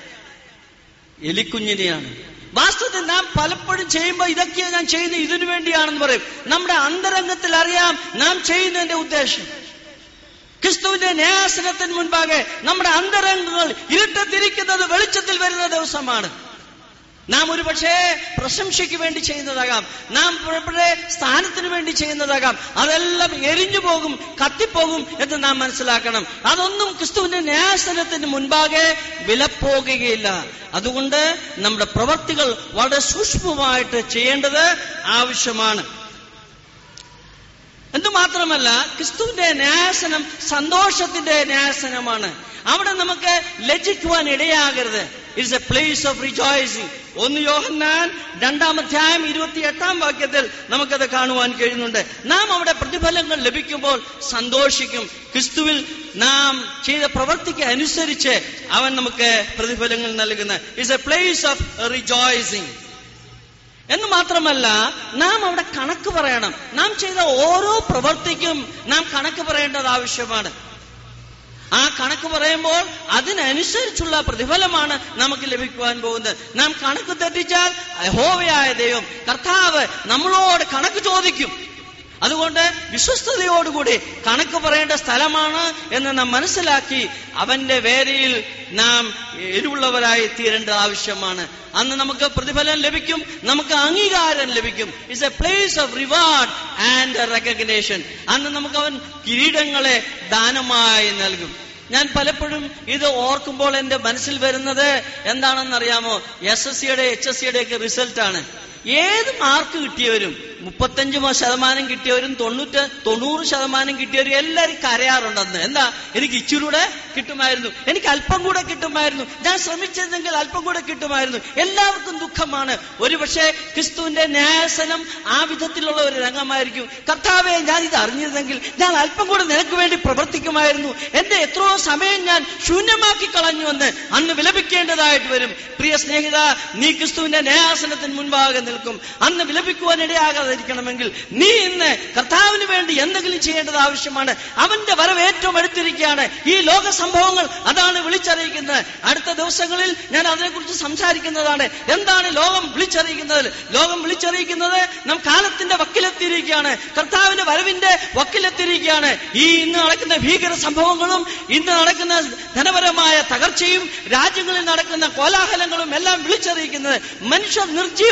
എലിക്കുഞ്ഞിനെയാണ് വാസ്തവത്തിൽ നാം പലപ്പോഴും ചെയ്യുമ്പോൾ ഇതൊക്കെയാണ് ഞാൻ ചെയ്യുന്നത് ഇതിനു വേണ്ടിയാണെന്ന് പറയും നമ്മുടെ അന്തരംഗത്തിൽ അറിയാം നാം ചെയ്യുന്നതിന്റെ ഉദ്ദേശം ക്രിസ്തുവിന്റെ ന്യാസനത്തിന് മുൻപാകെ നമ്മുടെ അന്തരംഗങ്ങൾ ഇരുട്ടത്തിരിക്കുന്നത് വെളിച്ചത്തിൽ വരുന്ന ദിവസമാണ് നാം ഒരു പക്ഷേ പ്രശംസയ്ക്ക് വേണ്ടി ചെയ്യുന്നതാകാം നാം പുറപ്പെടെ സ്ഥാനത്തിന് വേണ്ടി ചെയ്യുന്നതാകാം അതെല്ലാം എരിഞ്ഞു പോകും കത്തിപ്പോകും എന്ന് നാം മനസ്സിലാക്കണം അതൊന്നും ക്രിസ്തുവിന്റെ ന്യാസനത്തിന് മുൻപാകെ വിലപ്പോകുകയില്ല അതുകൊണ്ട് നമ്മുടെ പ്രവർത്തികൾ വളരെ സൂക്ഷ്മമായിട്ട് ചെയ്യേണ്ടത് ആവശ്യമാണ് എന്തുമാത്രമല്ല ക്രിസ്തുവിന്റെ ന്യാസനം സന്തോഷത്തിന്റെ ന്യാസനമാണ് അവിടെ നമുക്ക് ലജ്ജിക്കുവാൻ ഇടയാകരുത് it's a place of rejoicing ഒന്ന് യോഹന്നാൻ രണ്ടാം അധ്യായം ഇരുപത്തി എട്ടാം വാക്യത്തിൽ നമുക്കത് കാണുവാൻ കഴിയുന്നുണ്ട് നാം അവിടെ പ്രതിഫലങ്ങൾ ലഭിക്കുമ്പോൾ സന്തോഷിക്കും ക്രിസ്തുവിൽ നാം ചെയ്ത പ്രവൃത്തിക്ക് അനുസരിച്ച് അവൻ നമുക്ക് പ്രതിഫലങ്ങൾ നൽകുന്ന it's a place of rejoicing എന്ന് മാത്രമല്ല നാം അവിടെ കണക്ക് പറയണം നാം ചെയ്ത ഓരോ പ്രവൃത്തിക്കും നാം കണക്ക് പറയേണ്ടത് ആവശ്യമാണ് ആ കണക്ക് പറയുമ്പോൾ അതിനനുസരിച്ചുള്ള പ്രതിഫലമാണ് നമുക്ക് ലഭിക്കുവാൻ പോകുന്നത് നാം കണക്ക് തെറ്റിച്ചാൽ യഹോവയായ ദൈവം കർത്താവ് നമ്മളോട് കണക്ക് ചോദിക്കും അതുകൊണ്ട് വിശ്വസ്തയോടുകൂടി കണക്ക് പറയേണ്ട സ്ഥലമാണ് എന്ന് നാം മനസ്സിലാക്കി അവന്റെ വേരയിൽ നാം എരിവുള്ളവരായി തീരേണ്ടത് ആവശ്യമാണ് അന്ന് നമുക്ക് പ്രതിഫലം ലഭിക്കും നമുക്ക് അംഗീകാരം ലഭിക്കും it's a place of reward and recognition അന്ന് നമുക്ക് അവൻ കിരീടങ്ങളെ ദാനമായി നൽകും ഞാൻ പലപ്പോഴും ഇത് ഓർക്കുമ്പോൾ എന്റെ മനസ്സിൽ വരുന്നത് എന്താണെന്നറിയാമോ എസ് എസ് സിയുടെ എച്ച് എസ് സിയുടെ ഒക്കെ റിസൾട്ടാണ് ഏത് മാർക്ക് കിട്ടിയവരും മുപ്പത്തഞ്ച് ശതമാനം കിട്ടിയവരും തൊണ്ണൂറ്റ് തൊണ്ണൂറ് ശതമാനം കിട്ടിയവരും എല്ലാവരും കരയാറുണ്ടെന്ന് എന്താ എനിക്ക് ഇച്ചിരൂടെ കിട്ടുമായിരുന്നു എനിക്ക് അല്പം കൂടെ കിട്ടുമായിരുന്നു ഞാൻ ശ്രമിച്ചിരുന്നെങ്കിൽ അല്പം കൂടെ കിട്ടുമായിരുന്നു എല്ലാവർക്കും ദുഃഖമാണ് ഒരുപക്ഷെ ക്രിസ്തുവിന്റെ ന്യാസനം ആ വിധത്തിലുള്ള ഒരു രംഗമായിരിക്കും കർത്താവെ ഞാൻ ഇത് അറിഞ്ഞിരുന്നെങ്കിൽ ഞാൻ അല്പം കൂടെ നിനക്ക് വേണ്ടി പ്രവർത്തിക്കുമായിരുന്നു എന്റെ എത്രയോ സമയം ഞാൻ ശൂന്യമാക്കി കളഞ്ഞുവെന്ന് അന്ന് വിലപിക്കേണ്ടതായിട്ട് വരും പ്രിയ സ്നേഹിത നീ ക്രിസ്തുവിന്റെ ന്യാസനത്തിന് മുൻപാകെ നിൽക്കും അന്ന് വിലപിക്കുവാൻ ഇടയാകാതിരിക്കണമെങ്കിൽ നീ ഇന്ന് കർത്താവിന് വേണ്ടി എന്തെങ്കിലും ചെയ്യേണ്ടത് ആവശ്യമാണ് അവന്റെ വരവ് ഏറ്റവും അടുത്തിരിക്കുകയാണ് ഈ ലോക സംഭവങ്ങൾ അതാണ് വിളിച്ചറിയിക്കുന്നത് അടുത്ത ദിവസങ്ങളിൽ ഞാൻ അതിനെക്കുറിച്ച് സംസാരിക്കുന്നതാണ് എന്താണ് ലോകം വിളിച്ചറിയിക്കുന്നത് ലോകം വിളിച്ചറിയിക്കുന്നത് നാം കാലത്തിന്റെ വക്കിലെത്തിയിരിക്കുകയാണ് കർത്താവിന്റെ വരവിന്റെ വക്കിലെത്തിയിരിക്കുകയാണ് ഈ ഇന്ന് നടക്കുന്ന ഭീകര സംഭവങ്ങളും ഇന്ന് നടക്കുന്ന ധനപരമായ തകർച്ചയും രാജ്യങ്ങളിൽ നടക്കുന്ന കോലാഹലങ്ങളും എല്ലാം വിളിച്ചറിയിക്കുന്നത് മനുഷ്യർ നിർജീവരായി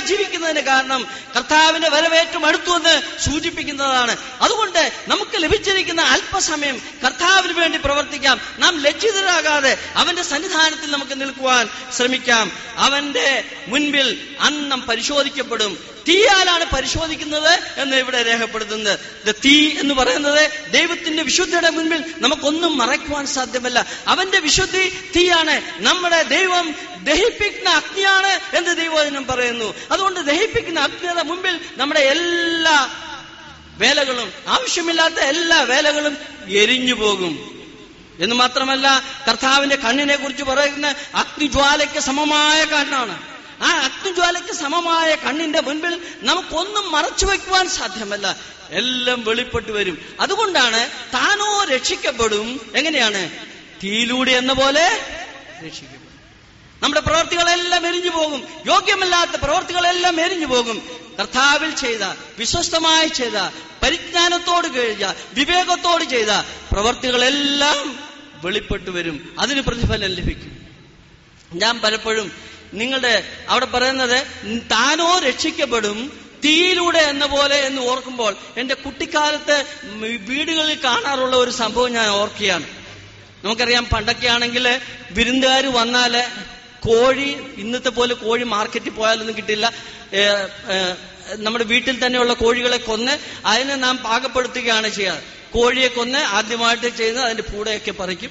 ജീവിക്കുന്നതിന് കാരണം കർത്താവിന്റെ വരവേറ്റം അടുത്തുവെന്ന് സൂചിപ്പിക്കുന്നതാണ് അതുകൊണ്ട് നമുക്ക് ലഭിച്ചിരിക്കുന്ന അല്പസമയം കർത്താവിന് വേണ്ടി പ്രവർത്തിക്കാം നാം ലജ്ജിതരാകാതെ അവന്റെ സന്നിധാനത്തിൽ നമുക്ക് നിൽക്കുവാൻ ശ്രമിക്കാം അവന്റെ മുൻപിൽ അന്നം പരിശോധിക്കപ്പെടും തീയാലാണ് പരിശോധിക്കുന്നത് എന്ന് ഇവിടെ രേഖപ്പെടുത്തുന്നത് The തീ എന്ന് പറയുന്നത് ദൈവത്തിന്റെ വിശുദ്ധിയുടെ മുൻപിൽ നമുക്കൊന്നും മറയ്ക്കുവാൻ സാധ്യമല്ല അവന്റെ വിശുദ്ധി തീയാണ് നമ്മുടെ ദൈവം ദഹിപ്പിക്കുന്ന അഗ്നിയാണ് എന്ന് ദൈവവചനം പറയുന്നു അതുകൊണ്ട് ദഹിപ്പിക്കുന്ന അഗ്നിയുടെ മുമ്പിൽ നമ്മുടെ എല്ലാ വേലകളും ആവശ്യമില്ലാത്ത എല്ലാ വേലകളും എരിഞ്ഞു പോകും എന്ന് മാത്രമല്ല കർത്താവിന്റെ കണ്ണിനെ കുറിച്ച് പറയുന്ന അഗ്നിജ്വാലയ്ക്ക് സമമായ കണ്ണാണ് ആ അഗ്നിജ്വാലയ്ക്ക് സമമായ കണ്ണിന്റെ മുൻപിൽ നമുക്കൊന്നും മറച്ചു വയ്ക്കുവാൻ സാധ്യമല്ല എല്ലാം വെളിപ്പെട്ടു വരും അതുകൊണ്ടാണ് താനോ രക്ഷിക്കപ്പെടും എങ്ങനെയാണ് തീയിലൂടെ എന്ന പോലെ രക്ഷിക്കപ്പെടും നമ്മുടെ പ്രവർത്തികളെല്ലാം എരിഞ്ഞു പോകും യോഗ്യമല്ലാത്ത പ്രവർത്തികളെല്ലാം എരിഞ്ഞു പോകും കർത്താവിൽ ചെയ്ത വിശ്വസ്തമായി ചെയ്ത പരിജ്ഞാനത്തോട് കഴിഞ്ഞ വിവേകത്തോട് ചെയ്ത പ്രവർത്തികളെല്ലാം വെളിപ്പെട്ടു വരും അതിന് പ്രതിഫലം ലഭിക്കും ഞാൻ പലപ്പോഴും നിങ്ങളുടെ അവിടെ പറയുന്നത് താനോ രക്ഷിക്കപ്പെടും തീയിലൂടെ എന്ന പോലെ എന്ന് ഓർക്കുമ്പോൾ എന്റെ കുട്ടിക്കാലത്ത് വീടുകളിൽ കാണാറുള്ള ഒരു സംഭവം ഞാൻ ഓർക്കുകയാണ് നമുക്കറിയാം പണ്ടൊക്കെ ആണെങ്കിൽ വിരുന്നുകാർ വന്നാല് കോഴി ഇന്നത്തെ പോലെ കോഴി മാർക്കറ്റിൽ പോയാലൊന്നും കിട്ടില്ല ഏ, ഏ, നമ്മുടെ വീട്ടിൽ തന്നെയുള്ള കോഴികളെ കൊന്ന് അതിനെ നാം പാകപ്പെടുത്തുകയാണ് ചെയ്യാറ് കോഴിയെ കൊന്ന് ആദ്യമായിട്ട് ചെയ്യുന്നത് അതിന്റെ പൂടയൊക്കെ പറിക്കും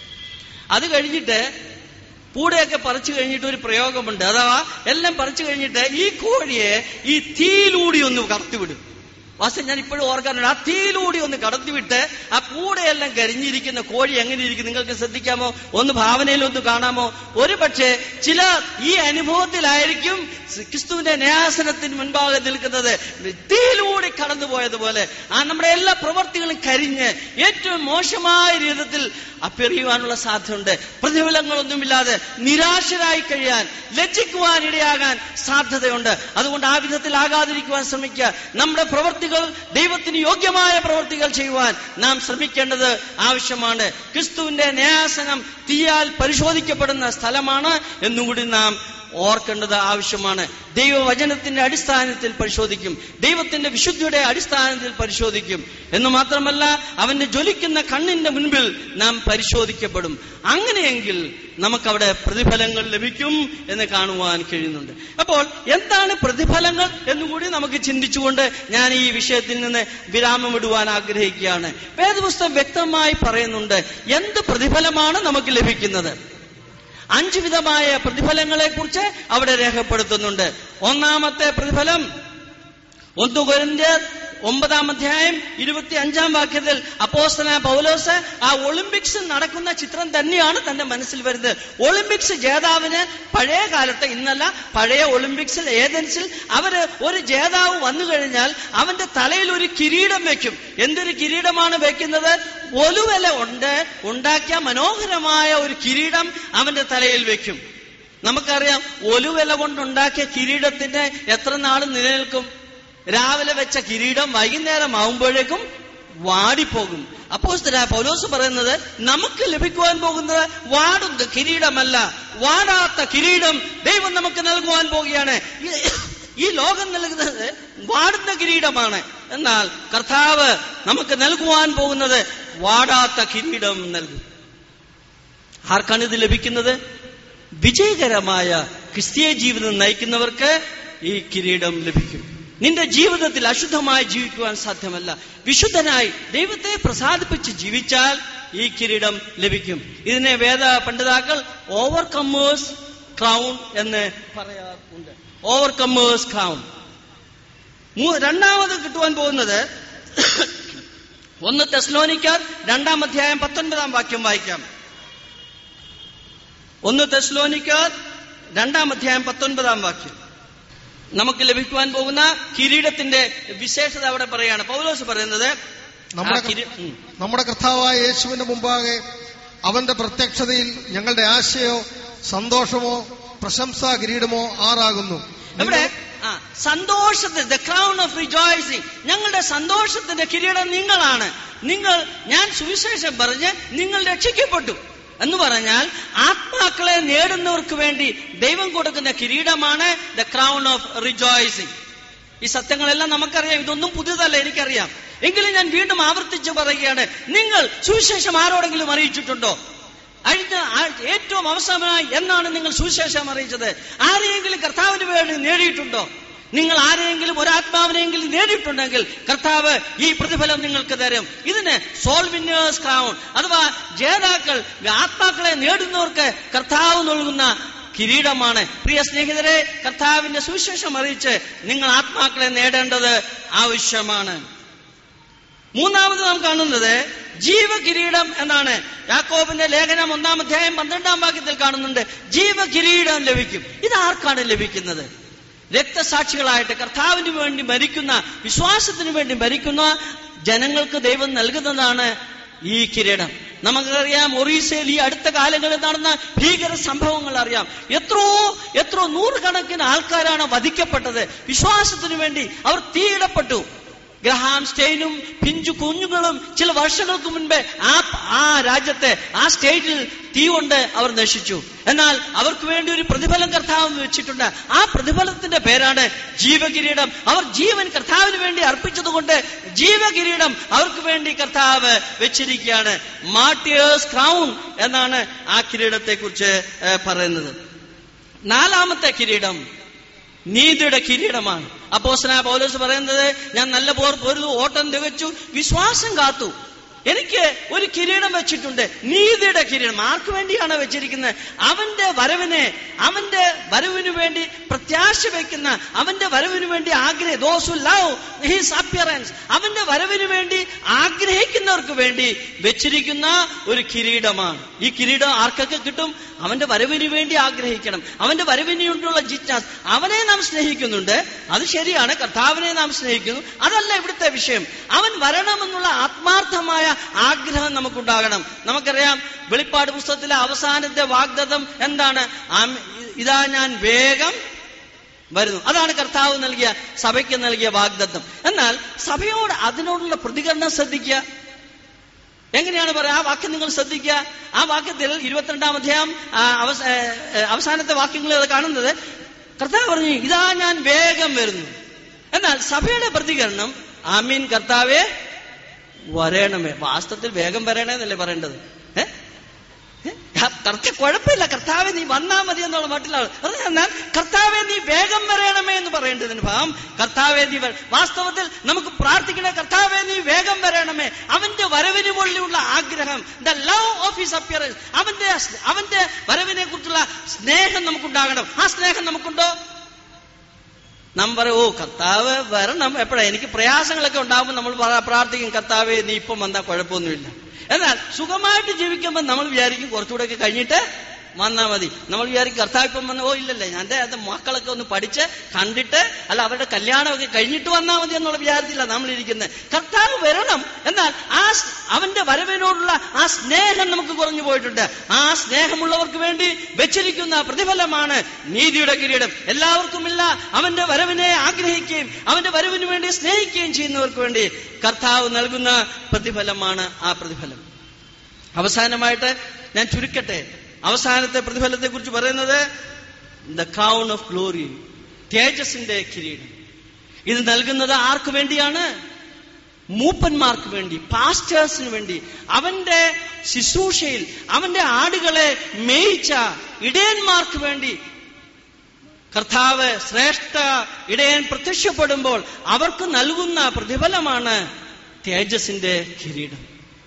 അത് കഴിഞ്ഞിട്ട് പൂടയൊക്കെ പറിച്ചു കഴിഞ്ഞിട്ട് ഒരു പ്രയോഗമുണ്ട് അഥവാ എല്ലാം പറിച്ചു കഴിഞ്ഞിട്ട് ഈ കോഴിയെ ഈ തീയിലൂടി ഒന്ന് കടത്തിവിടും വാസ്തവം ഞാൻ ഇപ്പോഴും ഓർക്കാറുണ്ട് ആ തീയിലൂടി ഒന്ന് കടത്തിവിട്ട് ആ പൂടെയെല്ലാം കരിഞ്ഞിരിക്കുന്ന കോഴി എങ്ങനെ ഇരിക്കും നിങ്ങൾക്ക് ശ്രദ്ധിക്കാമോ ഒന്ന് ഭാവനയിൽ ഒന്ന് കാണാമോ ഒരു പക്ഷേ ചില ഈ അനുഭവത്തിലായിരിക്കും ക്രിസ്തുവിന്റെ ന്യാസനത്തിന് മുൻപാകെ നിൽക്കുന്നത് തീയിലൂടെ കടന്നുപോയതുപോലെ ആ നമ്മുടെ എല്ലാ പ്രവർത്തികളും കരിഞ്ഞ് ഏറ്റവും മോശമായ രീതിയിൽ അപ്പെറിയുവാനുള്ള സാധ്യതയുണ്ട് പ്രതിഫലങ്ങളൊന്നുമില്ലാതെ നിരാശരായി കഴിയാൻ ലജ്ജിക്കുവാൻ ഇടയാകാൻ സാധ്യതയുണ്ട് അതുകൊണ്ട് ആ വിധത്തിൽ ആകാതിരിക്കുവാൻ ശ്രമിക്കുക നമ്മുടെ പ്രവർത്തികൾ ദൈവത്തിന് യോഗ്യമായ പ്രവർത്തികൾ ചെയ്യുവാൻ നാം ശ്രമിക്കേണ്ടത് ആവശ്യമാണ് ക്രിസ്തുവിന്റെ ന്യാസനം തീയാൽ പരിശോധിക്കപ്പെടുന്ന സ്ഥലമാണ് എന്നുകൂടി നാം ഓർക്കേണ്ടത് ആവശ്യമാണ് ദൈവവചനത്തിന്റെ അടിസ്ഥാനത്തിൽ പരിശോധിക്കും ദൈവത്തിന്റെ വിശുദ്ധിയുടെ അടിസ്ഥാനത്തിൽ പരിശോധിക്കും എന്ന് മാത്രമല്ല അവന്റെ ജ്വലിക്കുന്ന കണ്ണിന്റെ മുൻപിൽ നാം പരിശോധിക്കപ്പെടും അങ്ങനെയെങ്കിൽ നമുക്കവിടെ പ്രതിഫലങ്ങൾ ലഭിക്കും എന്ന് കാണുവാൻ കഴിയുന്നുണ്ട് അപ്പോൾ എന്താണ് പ്രതിഫലങ്ങൾ എന്നുകൂടി നമുക്ക് ചിന്തിച്ചുകൊണ്ട് ഞാൻ ഈ വിഷയത്തിൽ നിന്ന് വിരാമമിടുവാൻ ആഗ്രഹിക്കുകയാണ് വേദപുസ്തകം വ്യക്തമായി പറയുന്നുണ്ട് എന്ത് പ്രതിഫലമാണ് നമുക്ക് ലഭിക്കുന്നത് അഞ്ച് വിധമായ പ്രതിഫലങ്ങളെ കുറിച്ച് അവിടെ രേഖപ്പെടുത്തുന്നുണ്ട് ഒന്നാമത്തെ പ്രതിഫലം ഒന്ന് കൊരിന്ത്യർ ഒമ്പതാം അധ്യായം ഇരുപത്തി അഞ്ചാം വാക്യത്തിൽ അപ്പോസ്തല പൗലോസ് ആ ഒളിമ്പിക്സ് നടക്കുന്ന ചിത്രം തന്നെയാണ് തന്റെ മനസ്സിൽ വരുന്നത് ഒളിമ്പിക്സ് ജേതാവിന് പഴയ കാലത്ത് ഇന്നല്ല പഴയ ഒളിമ്പിക്സിൽ ഏതൻസിൽ അവര് ഒരു ജേതാവ് വന്നു കഴിഞ്ഞാൽ അവന്റെ തലയിൽ ഒരു കിരീടം വെക്കും എന്തൊരു കിരീടമാണ് വെക്കുന്നത് ഒലുവല ഉണ്ട് ഉണ്ടാക്കിയ മനോഹരമായ ഒരു കിരീടം അവന്റെ തലയിൽ വെക്കും നമുക്കറിയാം ഒലുവല കൊണ്ടുണ്ടാക്കിയ കിരീടത്തിന് എത്ര നാൾ നിലനിൽക്കും രാവിലെ വെച്ച കിരീടം വൈകുന്നേരം ആവുമ്പോഴേക്കും വാടിപ്പോകും അപ്പോ പൗലോസ് പറയുന്നത് നമുക്ക് ലഭിക്കുവാൻ പോകുന്നത് വാടുന്ന കിരീടമല്ല വാടാത്ത കിരീടം ദൈവം നമുക്ക് നൽകുവാൻ പോവുകയാണ് ഈ- ഈ ലോകം നൽകുന്നത് വാടുന്ന കിരീടമാണ് എന്നാൽ കർത്താവ് നമുക്ക് നൽകുവാൻ പോകുന്നത് വാടാത്ത കിരീടം നൽകും ആർക്കാണ് ഇത് ലഭിക്കുന്നത് വിജയകരമായ ക്രിസ്തീയ ജീവിതം നയിക്കുന്നവർക്ക് ഈ കിരീടം ലഭിക്കും നിന്റെ ജീവിതത്തിൽ അശുദ്ധമായി ജീവിക്കുവാൻ സാധ്യമല്ല വിശുദ്ധനായി ദൈവത്തെ പ്രസാദിപ്പിച്ച് ജീവിച്ചാൽ ഈ കിരീടം ലഭിക്കും ഇതിനെ വേദ പണ്ഡിതാക്കൾ ഓവർകമ്മേഴ്സ് ക്രൗൺ എന്ന് പറയാറുണ്ട് ഓവർകമ്മേഴ്സ് ക്രൗൺ രണ്ടാമത് കിട്ടുവാൻ പോകുന്നത് ഒന്ന് തെസ്ലോനിക്കാർ രണ്ടാം അധ്യായം പത്തൊൻപതാം വാക്യം വായിക്കാം ഒന്ന് തെസ്ലോനിക്കാർ രണ്ടാം അധ്യായം പത്തൊൻപതാം വാക്യം നമുക്ക് ലഭിക്കുവാൻ പോകുന്ന കിരീടത്തിന്റെ വിശേഷത അവിടെ പറയാണ് പൗലോസ് പറയുന്നത് ആ നമ്മുടെ കിരീ- ഉം. നമ്മുടെ കർത്താവായ യേശുവിന്റെ മുമ്പാകെ അവന്റെ പ്രത്യക്ഷതയിൽ ഞങ്ങളുടെ ആശയോ സന്തോഷമോ പ്രശംസാ കിരീടമോ ആറാകുന്നു ഇവിടെ ആ സന്തോഷത്തിന് ദ ക്രൗൺ ഓഫ് റിജോയ്സിങ് ഞങ്ങളുടെ സന്തോഷത്തിന്റെ കിരീടം നിങ്ങളാണ് നിങ്ങൾ ഞാൻ സുവിശേഷം പറഞ്ഞ് നിങ്ങൾ രക്ഷിക്കപ്പെട്ടു എന്ന് പറഞ്ഞാൽ ആത്മാക്കളെ നേടുന്നവർക്ക് വേണ്ടി ദൈവം കൊടുക്കുന്ന കിരീടമാണ് ദ ക്രൗൺ ഓഫ് റിജോയ്സിംഗ് ഈ സത്യങ്ങളെല്ലാം നമുക്കറിയാം ഇതൊന്നും പുതിയതല്ല എനിക്കറിയാം എങ്കിലും ഞാൻ വീണ്ടും ആവർത്തിച്ച് പറയുകയാണ് നിങ്ങൾ സുവിശേഷം ആരോടെങ്കിലും അറിയിച്ചിട്ടുണ്ടോ കഴിഞ്ഞ ആ- ഏറ്റവും അവസാനമായി എന്നാണ് നിങ്ങൾ സുവിശേഷം അറിയിച്ചത് ആരെയെങ്കിലും കർത്താവിന് വേണ്ടി നേടിയിട്ടുണ്ടോ നിങ്ങൾ ആരെയെങ്കിലും ഒരാത്മാവിനെങ്കിലും നേടിയിട്ടുണ്ടെങ്കിൽ കർത്താവ് ഈ പ്രതിഫലം നിങ്ങൾക്ക് തരും ഇതിന് സോൾ വിന്നേഴ്സ് ക്രൗൺ അഥവാ ജേതാക്കൾ ആത്മാക്കളെ നേടുന്നവർക്ക് കർത്താവ് നൽകുന്ന കിരീടമാണ് പ്രിയ സ്നേഹിതരെ കർത്താവിന്റെ സുവിശേഷം അറിയിച്ച് നിങ്ങൾ ആത്മാക്കളെ നേടേണ്ടത് ആവശ്യമാണ് മൂന്നാമത് നാം കാണുന്നത് ജീവകിരീടം എന്നാണ് യാക്കോബിന്റെ ലേഖനം ഒന്നാം അധ്യായം പന്ത്രണ്ടാം വാക്യത്തിൽ കാണുന്നുണ്ട് ജീവകിരീടം ലഭിക്കും ഇത് ആർക്കാണ് ലഭിക്കുന്നത് രക്തസാക്ഷികളായിട്ട് കർത്താവിന് വേണ്ടി മരിക്കുന്ന വിശ്വാസത്തിന് വേണ്ടി മരിക്കുന്ന ജനങ്ങൾക്ക് ദൈവം നൽകുന്നതാണ് ഈ കിരീടം നമുക്കറിയാം ഒറീസയിൽ ഈ അടുത്ത കാലങ്ങളിൽ നടന്ന ഭീകര സംഭവങ്ങൾ അറിയാം എത്രയോ എത്രയോ നൂറുകണക്കിന് ആൾക്കാരാണ് വധിക്കപ്പെട്ടത് വിശ്വാസത്തിന് വേണ്ടി അവർ തീയിടപ്പെട്ടു ഗ്രഹാം സ്റ്റെയിനും പിഞ്ചു കുഞ്ഞുങ്ങളും ചില വർഷങ്ങൾക്ക് മുൻപേ ആ ആ രാജ്യത്തെ ആ സ്റ്റേറ്റിൽ തീ കൊണ്ട് അവർ നശിച്ചു എന്നാൽ അവർക്ക് വേണ്ടി ഒരു പ്രതിഫലം കർത്താവ് വെച്ചിട്ടുണ്ട് ആ പ്രതിഫലത്തിന്റെ പേരാണ് ജീവകിരീടം അവർ ജീവൻ കർത്താവിന് വേണ്ടി അർപ്പിച്ചതുകൊണ്ട് ജീവകിരീടം അവർക്ക് വേണ്ടി കർത്താവ് വെച്ചിരിക്കുകയാണ് മാർട്ടിയേഴ്സ് ക്രൗൺ എന്നാണ് ആ കിരീടത്തെ കുറിച്ച് പറയുന്നത് നാലാമത്തെ കിരീടം നീതിയുടെ കിരീടമാണ് അപ്പോസ്തലനായ പൗലോസ് പറയുന്നത് ഞാൻ നല്ല പോർ പൊരുതു ഓട്ടം തികച്ചു വിശ്വാസം കാത്തു എനിക്ക് ഒരു കിരീടം വെച്ചിട്ടുണ്ട് നീതിയുടെ കിരീടം ആർക്ക് വേണ്ടിയാണ് വെച്ചിരിക്കുന്നത് അവന്റെ വരവിനെ അവന്റെ വരവിന് വേണ്ടി പ്രത്യാശ വയ്ക്കുന്ന അവന്റെ വരവിന് വേണ്ടി ആഗ്രഹ ദോസ് ലവ് ഹിസ് അപ്പിയറൻസ് അവന്റെ വരവിന് വേണ്ടി ആഗ്രഹിക്കുന്നവർക്ക് വേണ്ടി വെച്ചിരിക്കുന്ന ഒരു കിരീടമാണ് ഈ കിരീടം ആർക്കൊക്കെ കിട്ടും അവന്റെ വരവിന് വേണ്ടി ആഗ്രഹിക്കണം അവന്റെ വരവിന് വേണ്ടിയുള്ള ജിജ്ഞാസ് അവനെ നാം സ്നേഹിക്കുന്നുണ്ട് അത് ശരിയാണ് കർത്താവിനെ നാം സ്നേഹിക്കുന്നു അതല്ല ഇവിടുത്തെ വിഷയം അവൻ വരണമെന്നുള്ള ആത്മാർത്ഥമായ ആഗ്രഹം നമുക്കുണ്ടാകണം നമുക്കറിയാം വെളിപ്പാട് പുസ്തകത്തിലെ അവസാനത്തെ വാഗ്ദത്തം എന്താണ് ആം- ഇതാ ഞാൻ വേഗം വരുന്നു അതാണ് കർത്താവ് നൽകിയ സഭയ്ക്ക് നൽകിയ വാഗ്ദത്തം എന്നാൽ സഭയോട് അതിനോടുള്ള പ്രതികരണം ശ്രദ്ധിക്കുക എങ്ങനെയാണ് പറയുക ആ വാക്യം നിങ്ങൾ ശ്രദ്ധിക്കുക ആ വാക്യത്തിൽ ഇരുപത്തിരണ്ടാം അധ്യായം ആ, അവസ- ഏ, ഏ, അവസാനത്തെ വാക്യങ്ങൾ അത് കാണുന്നത് കർത്താവ് പറഞ്ഞു ഇതാ ഞാൻ വേഗം വരുന്നു എന്നാൽ സഭയുടെ പ്രതികരണം ആമീൻ കർത്താവെ വരേണമേ വാസ്തവത്തിൽ വേഗം വരണേ എന്നല്ലേ പറയേണ്ടത് ഏ? ഏ? കർത്ത കുഴപ്പമില്ല കർത്താവെ നീ വന്നാ മതി എന്നുള്ള മട്ടിലാണ് അത് എന്നാൽ കർത്താവെ നീ വേഗം വരയണമേ എന്ന് പറയേണ്ടതിന് ഭാഗം കർത്താവെ നീ വര- വാസ്തവത്തിൽ നമുക്ക് പ്രാർത്ഥിക്കണേ കർത്താവെ നീ വേഗം വരണമേ അവന്റെ വരവിന് മുകളിലുള്ള ആഗ്രഹം the love of his appearance അവന്റെ അവന്റെ വരവിനെ കുറിച്ചുള്ള സ്നേഹം നമുക്കുണ്ടാകണം ആ സ്നേഹം നമുക്കുണ്ടോ നാം പറയും ഓ കർത്താവ് വരണം എപ്പോഴാ എനിക്ക് പ്രയാസങ്ങളൊക്കെ ഉണ്ടാകുമ്പോൾ നമ്മൾ പറ- പ്രാർത്ഥിക്കും കർത്താവെ നീ ഇപ്പം വന്നാൽ കുഴപ്പമൊന്നുമില്ല എന്നാൽ സുഖമായിട്ട് ജീവിക്കുമ്പോൾ നമ്മൾ വിചാരിക്കും കുറച്ചുകൂടെ ഒക്കെ കഴിഞ്ഞിട്ട് വന്നാൽ മതി നമ്മൾ വിചാരിക്കും കർത്താവ് ഇപ്പം വന്ന ഓ ഇല്ലല്ലേ എൻ്റെ അത് മക്കളൊക്കെ ഒന്ന് പഠിച്ച് കണ്ടിട്ട് അല്ല അവരുടെ കല്യാണമൊക്കെ കഴിഞ്ഞിട്ട് വന്നാൽ മതി എന്നുള്ള വിചാരത്തില്ല നമ്മൾ ഇരിക്കുന്നത് കർത്താവ് വരണം എന്നാൽ ആ സ്- അവന്റെ വരവിനോടുള്ള ആ സ്നേഹം നമുക്ക് കുറഞ്ഞു പോയിട്ടുണ്ട് ആ സ്നേഹമുള്ളവർക്ക് വേണ്ടി വെച്ചിരിക്കുന്ന പ്രതിഫലമാണ് നീതിയുടെ കിരീടം എല്ലാവർക്കുമില്ല അവന്റെ വരവിനെ ആഗ്രഹിക്കുകയും അവന്റെ വരവിന് വേണ്ടി സ്നേഹിക്കുകയും ചെയ്യുന്നവർക്ക് വേണ്ടി കർത്താവ് നൽകുന്ന പ്രതിഫലമാണ് ആ പ്രതിഫലം അവസാനമായിട്ട് ഞാൻ ചുരുക്കട്ടെ അവസാനത്തെ പ്രതിഫലത്തെ കുറിച്ച് പറയുന്നത് ദ ക്രൗൺ ഓഫ് ഗ്ലോറി തേജസിന്റെ കിരീടം ഇത് നൽകുന്നത് ആർക്ക് വേണ്ടിയാണ് മൂപ്പന്മാർക്ക് വേണ്ടി പാസ്റ്റേഴ്സിന് വേണ്ടി അവന്റെ ശുശ്രൂഷയിൽ അവന്റെ ആടുകളെ മേയിച്ച ഇടയന്മാർക്ക് വേണ്ടി കർത്താവ് ശ്രേഷ്ഠ ഇടയൻ പ്രത്യക്ഷപ്പെടുമ്പോൾ അവർക്ക് നൽകുന്ന പ്രതിഫലമാണ് തേജസിന്റെ കിരീടം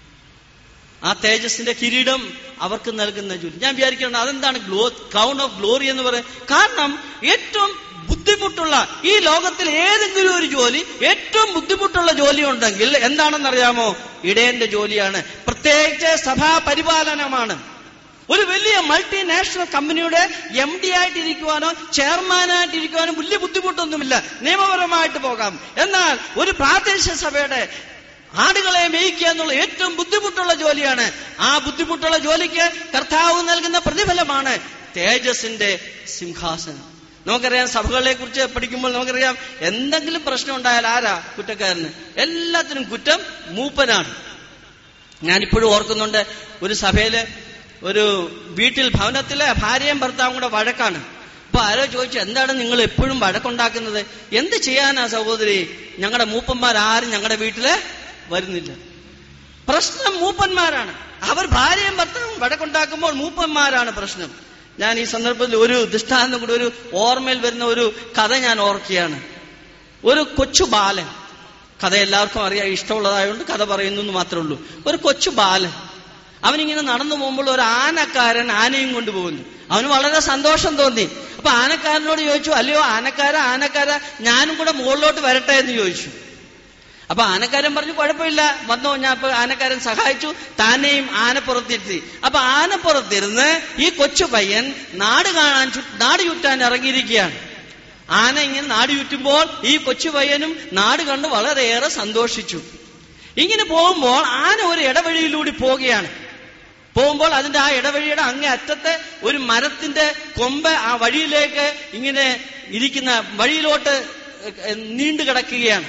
ആ തേജസിന്റെ കിരീടം അവർക്ക് നൽകുന്ന ജോലി ഞാൻ വിചാരിക്കണം അതെന്താണ് ഗ്ലോ ക്രൗൺ ഓഫ് ഗ്ലോറി എന്ന് പറയും കാരണം ഏറ്റവും ബുദ്ധിമുട്ടുള്ള ഈ ലോകത്തിൽ ഏതെങ്കിലും ഒരു ജോലി ഏറ്റവും ബുദ്ധിമുട്ടുള്ള ജോലി ഉണ്ടെങ്കിൽ എന്താണെന്നറിയാമോ ഇടയന്റെ ജോലിയാണ് പ്രത്യേകിച്ച് സഭാ പരിപാലനമാണ് ഒരു വലിയ മൾട്ടിനാഷണൽ കമ്പനിയുടെ എം ഡി ആയിട്ടിരിക്കുവാനോ ചെയർമാനായിട്ടിരിക്കുവാനോ വലിയ ബുദ്ധിമുട്ടൊന്നുമില്ല നിയമപരമായിട്ട് പോകാം എന്നാൽ ഒരു പ്രാദേശിക സഭയുടെ ആടുകളെ മേയിക്കുക എന്നുള്ള ഏറ്റവും ബുദ്ധിമുട്ടുള്ള ജോലിയാണ് ആ ബുദ്ധിമുട്ടുള്ള ജോലിക്ക് കർത്താവ് നൽകുന്ന പ്രതിഫലമാണ് തേജസിന്റെ സിംഹാസനം നമുക്കറിയാം സഭകളെ കുറിച്ച് പഠിക്കുമ്പോൾ നമുക്കറിയാം എന്തെങ്കിലും പ്രശ്നം ഉണ്ടായാൽ ആരാ കുറ്റക്കാരന് എല്ലാത്തിനും കുറ്റം മൂപ്പനാണ് ഞാനിപ്പോഴും ഓർക്കുന്നുണ്ട് ഒരു സഭയില് ഒരു വീട്ടിൽ ഭവനത്തിലെ ഭാര്യയും ഭർത്താവും കൂടെ വഴക്കാണ് അപ്പൊ ആരോ ചോദിച്ചു എന്താണ് നിങ്ങൾ എപ്പോഴും വഴക്കുണ്ടാക്കുന്നത് എന്ത് ചെയ്യാനാ സഹോദരി ഞങ്ങളുടെ മൂപ്പന്മാർ ആരും ഞങ്ങളുടെ വീട്ടില് വരുന്നില്ല പ്രശ്നം മൂപ്പന്മാരാണ് അവർ ഭാര്യയും ഭർത്താവും വഴക്കുണ്ടാക്കുമ്പോൾ മൂപ്പന്മാരാണ് പ്രശ്നം ഞാൻ ഈ സന്ദർഭത്തിൽ ഒരു ദൃഷ്ടാന്തം കൂടി ഒരു ഓർമ്മയിൽ വരുന്ന ഒരു കഥ ഞാൻ ഓർക്കുകയാണ് ഒരു കൊച്ചു ബാലൻ കഥ എല്ലാവർക്കും അറിയാം ഇഷ്ടമുള്ളതായതുകൊണ്ട് കഥ പറയുന്നു എന്ന് മാത്രമേ ഉള്ളൂ ഒരു കൊച്ചു ബാലൻ അവനിങ്ങനെ നടന്നു പോകുമ്പോൾ ഒരു ആനക്കാരൻ ആനയും കൊണ്ടുപോകുന്നു അവന് വളരെ സന്തോഷം തോന്നി അപ്പൊ ആനക്കാരനോട് ചോദിച്ചു അല്ലയോ ആനക്കാര ആനക്കാര ഞാനും കൂടെ മുകളിലോട്ട് വരട്ടെ എന്ന് ചോദിച്ചു അപ്പൊ ആനക്കാരൻ പറഞ്ഞു കുഴപ്പമില്ല വന്നോ ഞാൻ ഇപ്പൊ ആനക്കാരൻ സഹായിച്ചു താനെയും ആനപ്പുറത്തിരുത്തി അപ്പൊ ആനപ്പുറത്തിരുന്ന് ഈ കൊച്ചു പയ്യൻ നാട് കാണാൻ ചു- നാട് ചുറ്റാൻ ഇറങ്ങിയിരിക്കുകയാണ് ആന ഇങ്ങനെ നാട് ചുറ്റുമ്പോൾ ഈ കൊച്ചു പയ്യനും നാട് കണ്ട് വളരെയേറെ സന്തോഷിച്ചു ഇങ്ങനെ പോകുമ്പോൾ ആന ഒരു ഇടവഴിയിലൂടെ പോവുകയാണ് പോകുമ്പോൾ അതിന്റെ ആ ഇടവഴിയുടെ അങ്ങേ അറ്റത്തെ ഒരു മരത്തിന്റെ കൊമ്പ് ആ വഴിയിലേക്ക് ഇങ്ങനെ ഇരിക്കുന്ന വഴിയിലോട്ട് നീണ്ടു കിടക്കുകയാണ്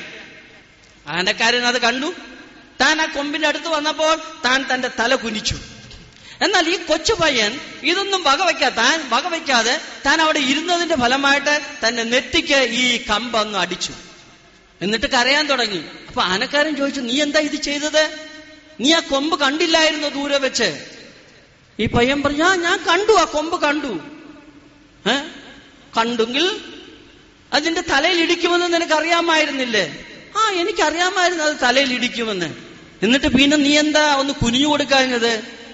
ആനക്കാരൻ അത് കണ്ടു താൻ ആ കൊമ്പിന്റെ അടുത്ത് വന്നപ്പോൾ താൻ തന്റെ തല കുനിച്ചു എന്നാൽ ഈ കൊച്ചു പയ്യൻ ഇതൊന്നും വകവയ്ക്കാതെ താൻ വകവയ്ക്കാതെ താൻ അവിടെ ഇരുന്നതിന്റെ ഫലമായിട്ട് തന്റെ നെറ്റിക്ക് ഈ കമ്പ് അങ്ങ് അടിച്ചു എന്നിട്ട് കരയാൻ തുടങ്ങി അപ്പൊ ആനക്കാരൻ ചോദിച്ചു നീ എന്താ ഇത് ചെയ്തത് നീ ആ കൊമ്പ് കണ്ടില്ലായിരുന്നു ദൂരെ വെച്ച് ഈ പയ്യൻ പറഞ്ഞു "ആ, ഞാൻ കണ്ടു ആ കൊമ്പ് കണ്ടു ഏ കണ്ടെങ്കിൽ അതിന്റെ തലയിൽ ഇടിക്കുമെന്ന് നിനക്ക് അറിയാമായിരുന്നില്ലേ ആ എനിക്കറിയാമായിരുന്നു അത് തലയിൽ ഇടിക്കുമെന്ന് എന്നിട്ട് പിന്നെ നീ എന്താ ഒന്ന് കുനിഞ്ഞു കൊടുക്കാഞ്ഞത്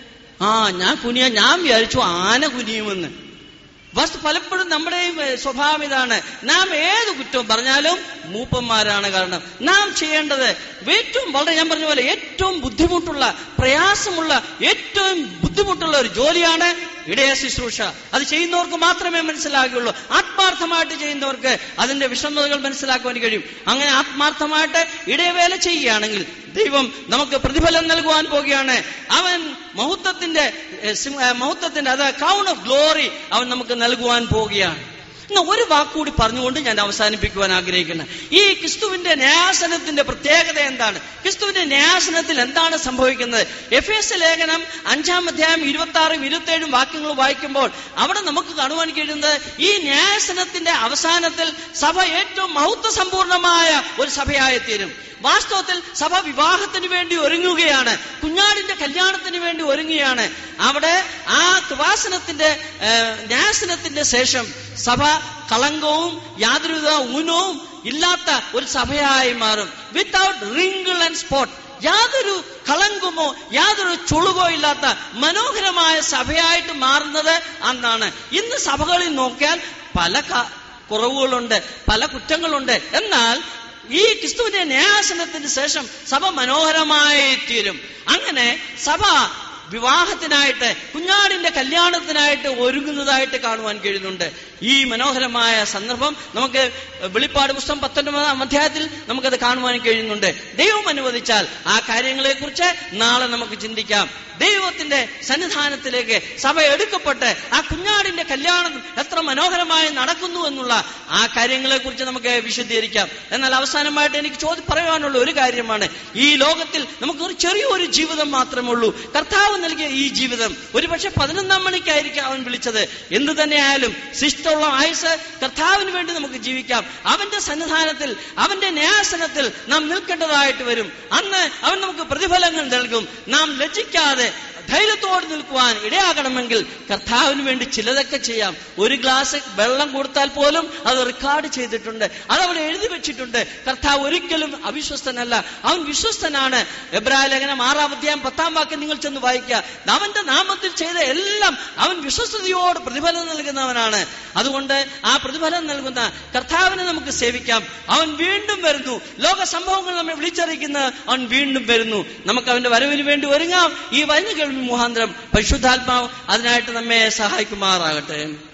ആ ഞാൻ കുനിയ ഞാൻ വിചാരിച്ചു ആന കുനിയുമെന്ന് വസ്തു പലപ്പോഴും നമ്മുടെയും ഏ, സ്വഭാവം ഇതാണ് നാം ഏത് കുറ്റവും പറഞ്ഞാലും മൂപ്പന്മാരാണ് കാരണം നാം ചെയ്യേണ്ടത് ഏറ്റവും വളരെ ഞാൻ പറഞ്ഞ പോലെ ഏറ്റവും ബുദ്ധിമുട്ടുള്ള പ്രയാസമുള്ള ഏറ്റവും ബുദ്ധിമുട്ടുള്ള ഒരു ജോലിയാണ് ഇടയ ശുശ്രൂഷ അത് ചെയ്യുന്നവർക്ക് മാത്രമേ മനസ്സിലാകുകയുള്ളൂ ആത്മാർത്ഥമായിട്ട് ചെയ്യുന്നവർക്ക് അതിന്റെ വിഷമതകൾ മനസ്സിലാക്കുവാൻ കഴിയും അങ്ങനെ ആത്മാർത്ഥമായിട്ട് ഇടയവേല ചെയ്യുകയാണെങ്കിൽ ദൈവം നമുക്ക് പ്രതിഫലം നൽകുവാൻ പോകുകയാണ് അവൻ മഹത്വത്തിന്റെ ഏ, സിം- ഏ, മഹത്വത്തിന്റെ അത് ക്രൗൺ ഓഫ് ഗ്ലോറി അവൻ നമുക്ക് നൽകുവാൻ പോവുകയാണ് ഇന്ന് ഒരു വാക്കുകൂടി പറഞ്ഞുകൊണ്ട് ഞാൻ അവസാനിപ്പിക്കുവാൻ ആഗ്രഹിക്കുന്നത് ഈ ക്രിസ്തുവിന്റെ ന്യാസനത്തിന്റെ പ്രത്യേകത എന്താണ് ക്രിസ്തുവിന്റെ ന്യാസനത്തിൽ എന്താണ് സംഭവിക്കുന്നത് എഫ് എസ് ലേഖനം അഞ്ചാം അധ്യായം ഇരുപത്തി ആറും ഇരുപത്തി ഏഴും വാക്യങ്ങൾ വായിക്കുമ്പോൾ അവിടെ നമുക്ക് കാണുവാൻ കഴിയുന്നത് ഈ ന്യാസനത്തിന്റെ അവസാനത്തിൽ സഭ ഏറ്റവും മഹത്വ സമ്പൂർണമായ ഒരു സഭയായി തീരും വാസ്തവത്തിൽ സഭ വിവാഹത്തിന് വേണ്ടി ഒരുങ്ങുകയാണ് കുഞ്ഞാടിന്റെ കല്യാണത്തിന് വേണ്ടി ഒരുങ്ങുകയാണ് അവിടെ ആ കൃപാസനത്തിന്റെ ഏഹ്, ന്യാസനത്തിന്റെ ശേഷം സഭ കളങ്കവും യാതൊരുവിധ ഊനവും ഇല്ലാത്ത ഒരു സഭയായി മാറും വിത്തൗട്ട് റിങ്കിൾ ആൻഡ് സ്പോട്ട് യാതൊരു കളങ്കമോ യാതൊരു ചുളുകോ ഇല്ലാത്ത മനോഹരമായ സഭയായിട്ട് മാറുന്നത് അന്നാണ് ഇന്ന് സഭകളിൽ നോക്കിയാൽ പല ക- കുറവുകളുണ്ട് പല കുറ്റങ്ങളുണ്ട് എന്നാൽ ഈ ക്രിസ്തുവിന്റെ ന്യായാസനത്തിന് ശേഷം സഭ മനോഹരമായി തീരും അങ്ങനെ സഭ വിവാഹത്തിനായിട്ട് കുഞ്ഞാടിന്റെ കല്യാണത്തിനായിട്ട് ഒരുങ്ങുന്നതായിട്ട് കാണുവാൻ കഴിയുന്നുണ്ട് ഈ മനോഹരമായ സന്ദർഭം നമുക്ക് വെളിപ്പാട് പുസ്തകം പത്തൊൻപതാം അധ്യായത്തിൽ നമുക്കത് കാണുവാൻ കഴിയുന്നുണ്ട് ദൈവം അനുവദിച്ചാൽ ആ കാര്യങ്ങളെക്കുറിച്ച് നാളെ നമുക്ക് ചിന്തിക്കാം ദൈവത്തിന്റെ സന്നിധാനത്തിലേക്ക് സഭ എടുക്കപ്പെട്ട് ആ കുഞ്ഞാടിന്റെ കല്യാണം എത്ര മനോഹരമായി നടക്കുന്നു എന്നുള്ള ആ കാര്യങ്ങളെക്കുറിച്ച് നമുക്ക് വിശദീകരിക്കാം എന്നാൽ അവസാനമായിട്ട് എനിക്ക് ചോദ്യം പറയാനുള്ള ഒരു കാര്യമാണ് ഈ ലോകത്തിൽ നമുക്ക് ഒരു ചെറിയൊരു ജീവിതം മാത്രമേ ഉള്ളൂ കർത്താവ് നൽകിയ ഈ ജീവിതം ഒരുപക്ഷെ പതിനൊന്നാം മണിക്കായിരിക്കും അവൻ വിളിച്ചത് എന്തു തന്നെയായാലും ശിഷ്ടമുള്ള ആയുസ് കർത്താവിന് വേണ്ടി നമുക്ക് ജീവിക്കാം അവന്റെ സന്നിധാനത്തിൽ അവന്റെ ന്യാസനത്തിൽ നാം നിൽക്കേണ്ടതായിട്ട് വരും അന്ന് അവൻ നമുക്ക് പ്രതിഫലങ്ങൾ നൽകും നാം ലജ്ജിക്കാതെ ധൈര്യത്തോടെ നിൽക്കുവാൻ ഇടയാകണമെങ്കിൽ കർത്താവിന് വേണ്ടി ചിലതൊക്കെ ചെയ്യാം ഒരു ഗ്ലാസ് വെള്ളം കൊടുത്താൽ പോലും അത് റെക്കോർഡ് ചെയ്തിട്ടുണ്ട് അത് അവിടെ എഴുതി വെച്ചിട്ടുണ്ട് കർത്താവ് ഒരിക്കലും അവിശ്വസ്തനല്ല അവൻ വിശ്വസ്തനാണ് എബ്രായ ലേഖനം ആറാം അധ്യായം പത്താം വാക്യം നിങ്ങൾ ചെന്ന് വായിക്കുക അവന്റെ നാമത്തിൽ ചെയ്ത എല്ലാം അവൻ വിശ്വസ്തയോട് പ്രതിഫലം നൽകുന്നവനാണ് അതുകൊണ്ട് ആ പ്രതിഫലം നൽകുന്ന കർത്താവിനെ നമുക്ക് സേവിക്കാം അവൻ വീണ്ടും വരുന്നു ലോക സംഭവങ്ങൾ നമ്മെ വിളിച്ചറിയിക്കുന്ന അവൻ വീണ്ടും വരുന്നു നമുക്ക് അവന്റെ വരവിന് വേണ്ടി ഒരുങ്ങാം ഈ വചന കേൾവി മുഖാന്തരം പരിശുദ്ധാത്മാവ് അതിനായിട്ട് നമ്മെ സഹായിക്കുമാറാകട്ടെ